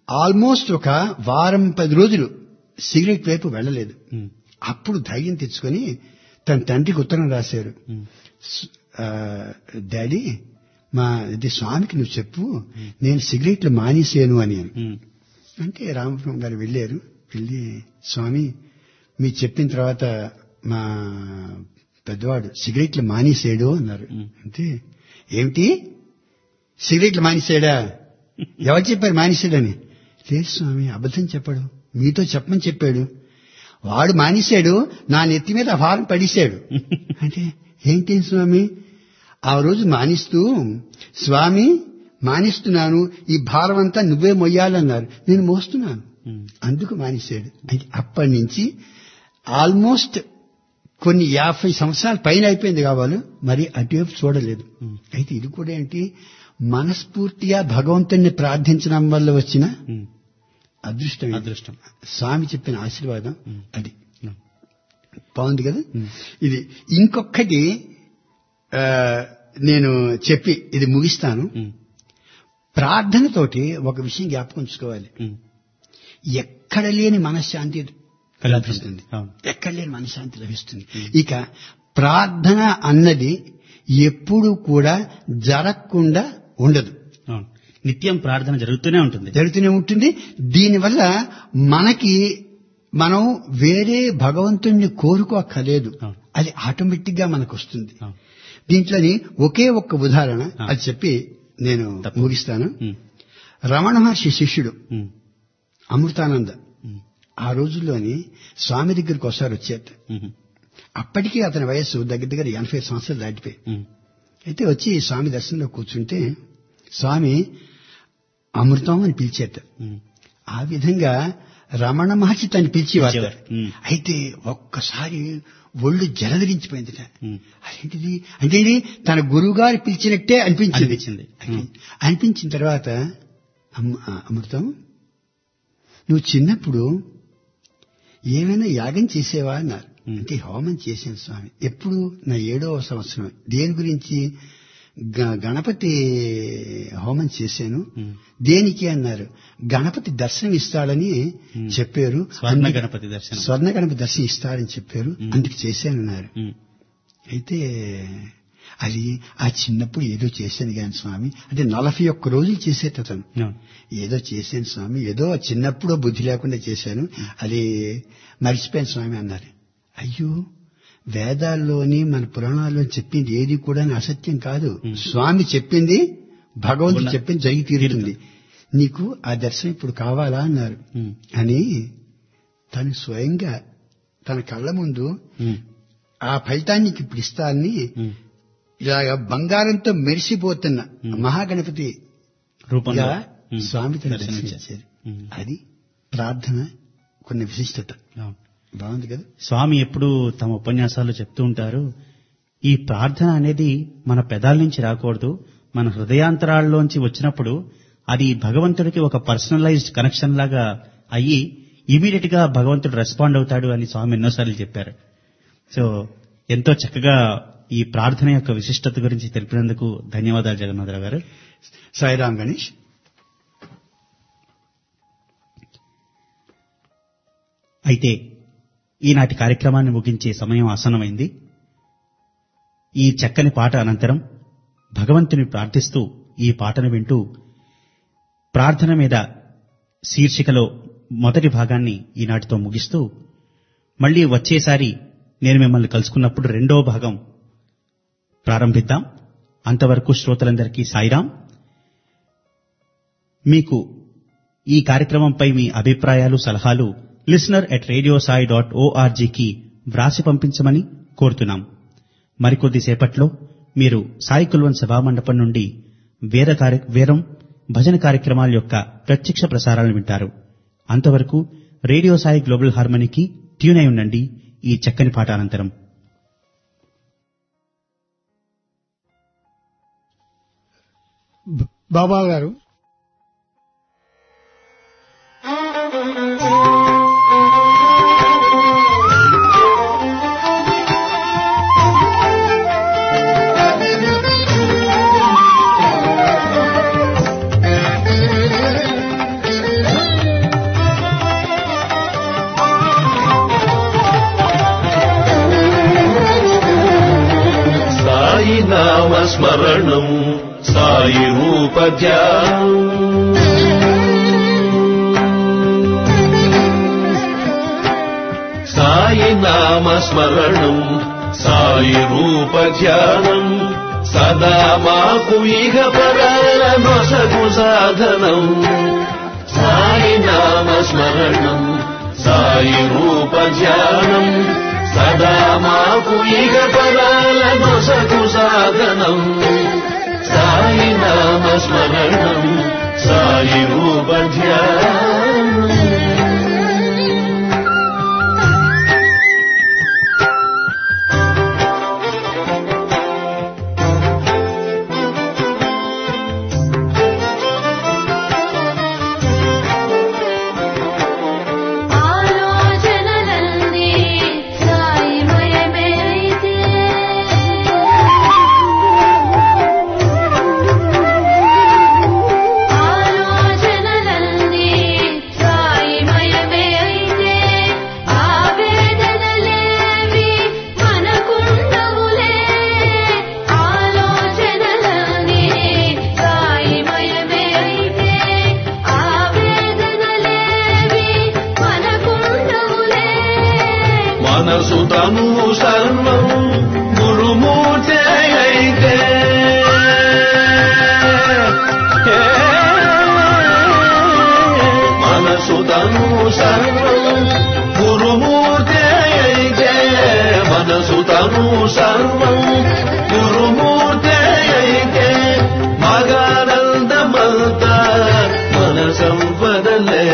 ఆల్మోస్ట్ ఒక వారం పది రోజులు సిగరెట్ వైపు వెళ్ళలేదు ఉమ్, అప్పుడు ధైర్యం తెచ్చుకొని తన తండ్రికి ఉత్తరం రాశారు ఉమ్, ఆ, డాడీ మా ఇది స్వామికి నువ్వు చెప్పు నేను సిగరెట్లు మానేసాను అని అని. ఉమ్, అంటే రామపురం గారు వెళ్ళారు వెళ్ళి స్వామి మీరు చెప్పిన తర్వాత మా పెద్దవాడు సిగరెట్లు మానేసాడు అన్నారు మ్. అంటే ఏమిటి సిగరెట్లు మానేసాడా ఎవరు చెప్పారు మానేసాడని లేదు స్వామి అబద్ధం చెప్పాడు మీతో చెప్పమని చెప్పాడు వాడు మానేశాడు నా నెత్తి మీద ఆ భారం పడేశాడు అంటే ఏంటి స్వామి ఆ రోజు మానిస్తూ స్వామి మానిస్తున్నాను ఈ భారం అంతా నువ్వే మొయ్యాలన్నారు నేను మోస్తున్నాను ఉమ్, అందుకు మానేశాడు అంటే అప్పటి నుంచి ఆల్మోస్ట్ కొన్ని యాభై సంవత్సరాల పైన అయిపోయింది కావాలి మరి అటువైపు చూడలేదు ఉమ్. అయితే ఇది కూడా ఏంటి మనస్ఫూర్తిగా భగవంతుణ్ణి ప్రార్థించడం వల్ల వచ్చిన ఉమ్, అదృష్టం ఇది. అదృష్టం స్వామి చెప్పిన ఆశీర్వాదం ఉమ్. అది ఉమ్, బాగుంది కదా ఉమ్. ఇది ఇంకొకటి ఆ, నేను చెప్పి ఇది ముగిస్తాను ఉమ్, ప్రార్థనతోటి ఒక విషయం జ్ఞాపకం ఉంచుకోవాలి ఉమ్. ఎక్కడ లేని మనశ్శాంతి లభిస్తుంది అవును. ఎక్కడ లేని మనశ్శాంతి లభిస్తుంది ఇక ప్రార్థన అన్నది ఎప్పుడు కూడా జరగకుండా ఉండదు అవును. నిత్యం ప్రార్థన జరుగుతూనే ఉంటుంది జరుగుతూనే ఉంటుంది దీనివల్ల మనకి మనం వేరే భగవంతుణ్ణి కోరుకోక్కర్లేదు అవును. అది ఆటోమేటిక్ గా మనకు వస్తుంది అవును. దీంట్లోని ఒకే ఒక్క ఉదాహరణ ఆ. అది చెప్పి నేను తప్ప. ముగిస్తాను ఉమ్, రమణ మహర్షి శిష్యుడు ఉమ్, అమృతానంద ఉమ్, ఆ రోజుల్లోని స్వామి దగ్గరికి ఒకసారి వచ్చేట ఉమ్, అప్పటికీ అతని వయస్సు దగ్గర దగ్గర ఎనభై సంవత్సరాలు దాటిపోయి ఉమ్, అయితే వచ్చి స్వామి దర్శనంలో కూర్చుంటే స్వామి అమృతం అని పిలిచేట ఉమ్. ఆ విధంగా రమణ మహర్షి తను పిలిచేవారు పిలిచేవారు. ఉమ్. అయితే ఒక్కసారి ఒళ్ళు జలధరించిపోయింది ఉమ్. అదేంటిది అంటే ఇది తన గురువుగారు పిలిచినట్టే అనిపించింది అనిపించింది. ఉమ్. అనిపించిన తర్వాత అమ్మ- ఆ, అమృతం నువ్వు చిన్నప్పుడు ఏమైనా యాగం చేసేవా అన్నారు ఉమ్. అంటే హోమం చేశాను స్వామి ఎప్పుడు నా ఏడవ సంవత్సరం దేని గురించి గ- గణపతి హోమం చేశాను ఉమ్. దేనికి అన్నారు గణపతి దర్శనం ఇస్తాడని ఉమ్. చెప్పారు స్వర్ణ అందుకే- గణపతి దర్శనం స్వర్ణ గణపతి దర్శనం ఇస్తాడని చెప్పారు ఉమ్. అందుకు చేశానన్నారు ఉమ్, అయితే అది ఆ చిన్నప్పుడు ఏదో చేశాను కానీ స్వామి అంటే నలభై ఒక్క రోజులు చేసేట అతను అవును. ఏదో చేశాను స్వామి ఏదో చిన్నప్పుడు బుద్ధి లేకుండా చేశాను అది మర్చిపోయాను స్వామి అన్నారు అయ్యో వేదాల్లోని మన పురాణాల్లో చెప్పింది ఏది కూడా అసత్యం కాదు Hmm. స్వామి చెప్పింది భగవంతుడు ఉన్న- చెప్పింది జరిగి తీరుతుంది నీకు ఆ దర్శనం ఇప్పుడు కావాలా అన్నారు ఉమ్, అని తను స్వయంగా తన కళ్ళ ముందు ఉమ్, ఆ ఫలితాన్ని నీకు ఇప్పుడు ఇస్తానని ఉమ్. ఇలాగ బంగారంతో మెరిసిపోతున్న Hmm. మహాగణపతి రూపంలో ఇలా ఉమ్, స్వామి తన దర్శనమిచ్చారు. దర్శనమిచ్చారు ఉమ్, అది ప్రార్థన కొన్ని విశిష్టత అవును. బాగుంది కదా స్వామి ఎప్పుడు తమ ఉపన్యాసాలు చెప్తూ ఉంటారు ఈ ప్రార్థన అనేది మన పెదాల నుంచి రాకూడదు మన హృదయాంతరాల్లోంచి వచ్చినప్పుడు అది భగవంతుడికి ఒక పర్సనలైజ్డ్ కనెక్షన్ లాగా అయ్యి ఇమీడియట్ గా భగవంతుడు రెస్పాండ్ అవుతాడు అని స్వామి ఎన్నోసార్లు చెప్పారు సో ఎంతో చక్కగా ఈ ప్రార్థన యొక్క విశిష్టత గురించి తెలిపినందుకు ధన్యవాదాలు జగన్నాథరావు గారు సాయిరామ్ గణేష్ అయితే ఈనాటి కార్యక్రమాన్ని ముగించే సమయం ఆసన్నమైంది ఈ చక్కని పాట అనంతరం భగవంతుని ప్రార్థిస్తూ ఈ పాటను వింటూ ప్రార్థన మీద శీర్షికలో మొదటి భాగాన్ని ఈనాటితో ముగిస్తూ మళ్ళీ వచ్చేసారి నేను మిమ్మల్ని కలుసుకున్నప్పుడు రెండో భాగం ప్రారంభిద్దాం అంతవరకు శ్రోతలందరికీ సాయిరాం మీకు ఈ కార్యక్రమంపై మీ అభిప్రాయాలు సలహాలు listener at radio Sai dot ఓఆర్జీకి వ్రాసి పంపించమని కోరుతున్నాం మరికొద్దిసేపట్లో మీరు సాయి కుల్వన్ సభామండపం నుండి వేర కార్య వేరం భజన కార్యక్రమాల యొక్క ప్రత్యక్ష ప్రసారాలను వింటారు అంతవరకు రేడియో సాయి గ్లోబల్ హార్మనీకి ట్యూన్ అయి ఉండండి ఈ చక్కని పాట అనంతరం బాబా గారు ఆ స్మరణం సాయి రూప ధ్యానం సాయి నామ స్మరణం సాయి రూప ధ్యానం సదా మాకు ఇహ పరాల నొసగు సాధనం సాయి నామ స్మరణం సాయి రూప ధ్యానం సదా మాకు ఇహ పరాల నొసగు సాధనం సాయి నామ స్మరణం సాయి రూప ధ్యానం ఆలోచనలన్నీ సాయిమయమైతే ఆలోచనలన్నీ సాయిమయమైతే ఆవేదనలేవి మనకుండవులే ఆలోచనలన్నీ సాయిమయమైతే ఆవేదనలేవి మనకుండవులే మనసు తను సర్వం గురుమూర్తి అయితే మనసు తను సర్వం గురుమూర్తి అయితే మనసు తను సర్వం గురుమూర్తి అయితే మగానందమంత మన సంపదలే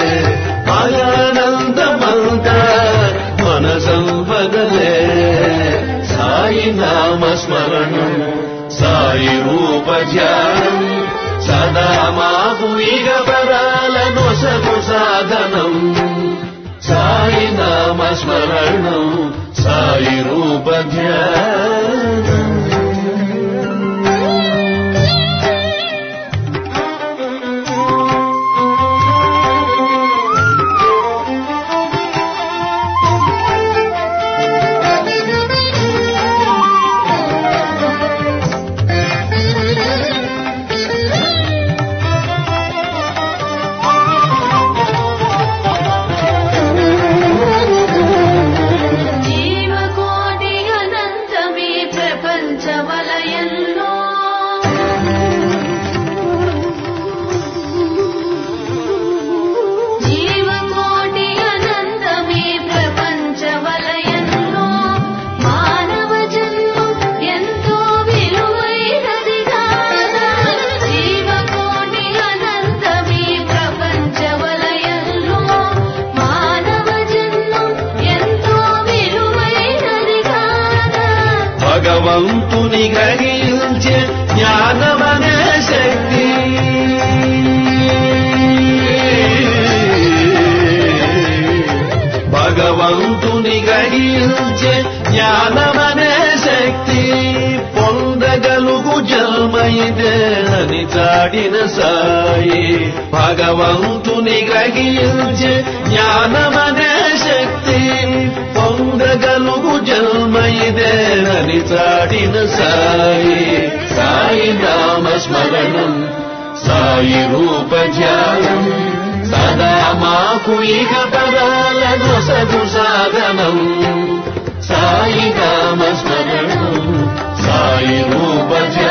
మగానందమంత మన సంపదలే సాయి నామ స్మరణం సాయి రూప ధ్యానం సదా మాకు ఇగ పరాల నొసగు సాధనం సాయి నామ స్మరణం సాయి రూప ధ్యానం జీవకోటి అనంతమీ ప్రపంచ వలయంలో జీవకోటి అనంతమీ ప్రపంచ వలయంలో మానవ జన్మం ఎంతో విలువైనది కాదా జీవకోటి అనంతమీ ప్రపంచ వలయంలో మానవ జన్మం ఎంతో విలువైనది కాదా భగవంతుని గ్రహించే జ్ఞానమనే శక్తి భగవంతుని గ్రహించే జ్ఞానమనే శక్తి పొందగలుగు జన్మైదే అని చాడిన సాయి భగవంతుని గ్రహించే జ్ఞానమనే శక్తి పొందగలుగు జన్మైదేనని చాడిన సాయి సాయి నామ స్మరణం సాయి రూప ధ్యానం సదా మాకు ఇక పదాల నొసగు సాధనం సాయి నామ స్మరణం సాయి రూప ధ్యానం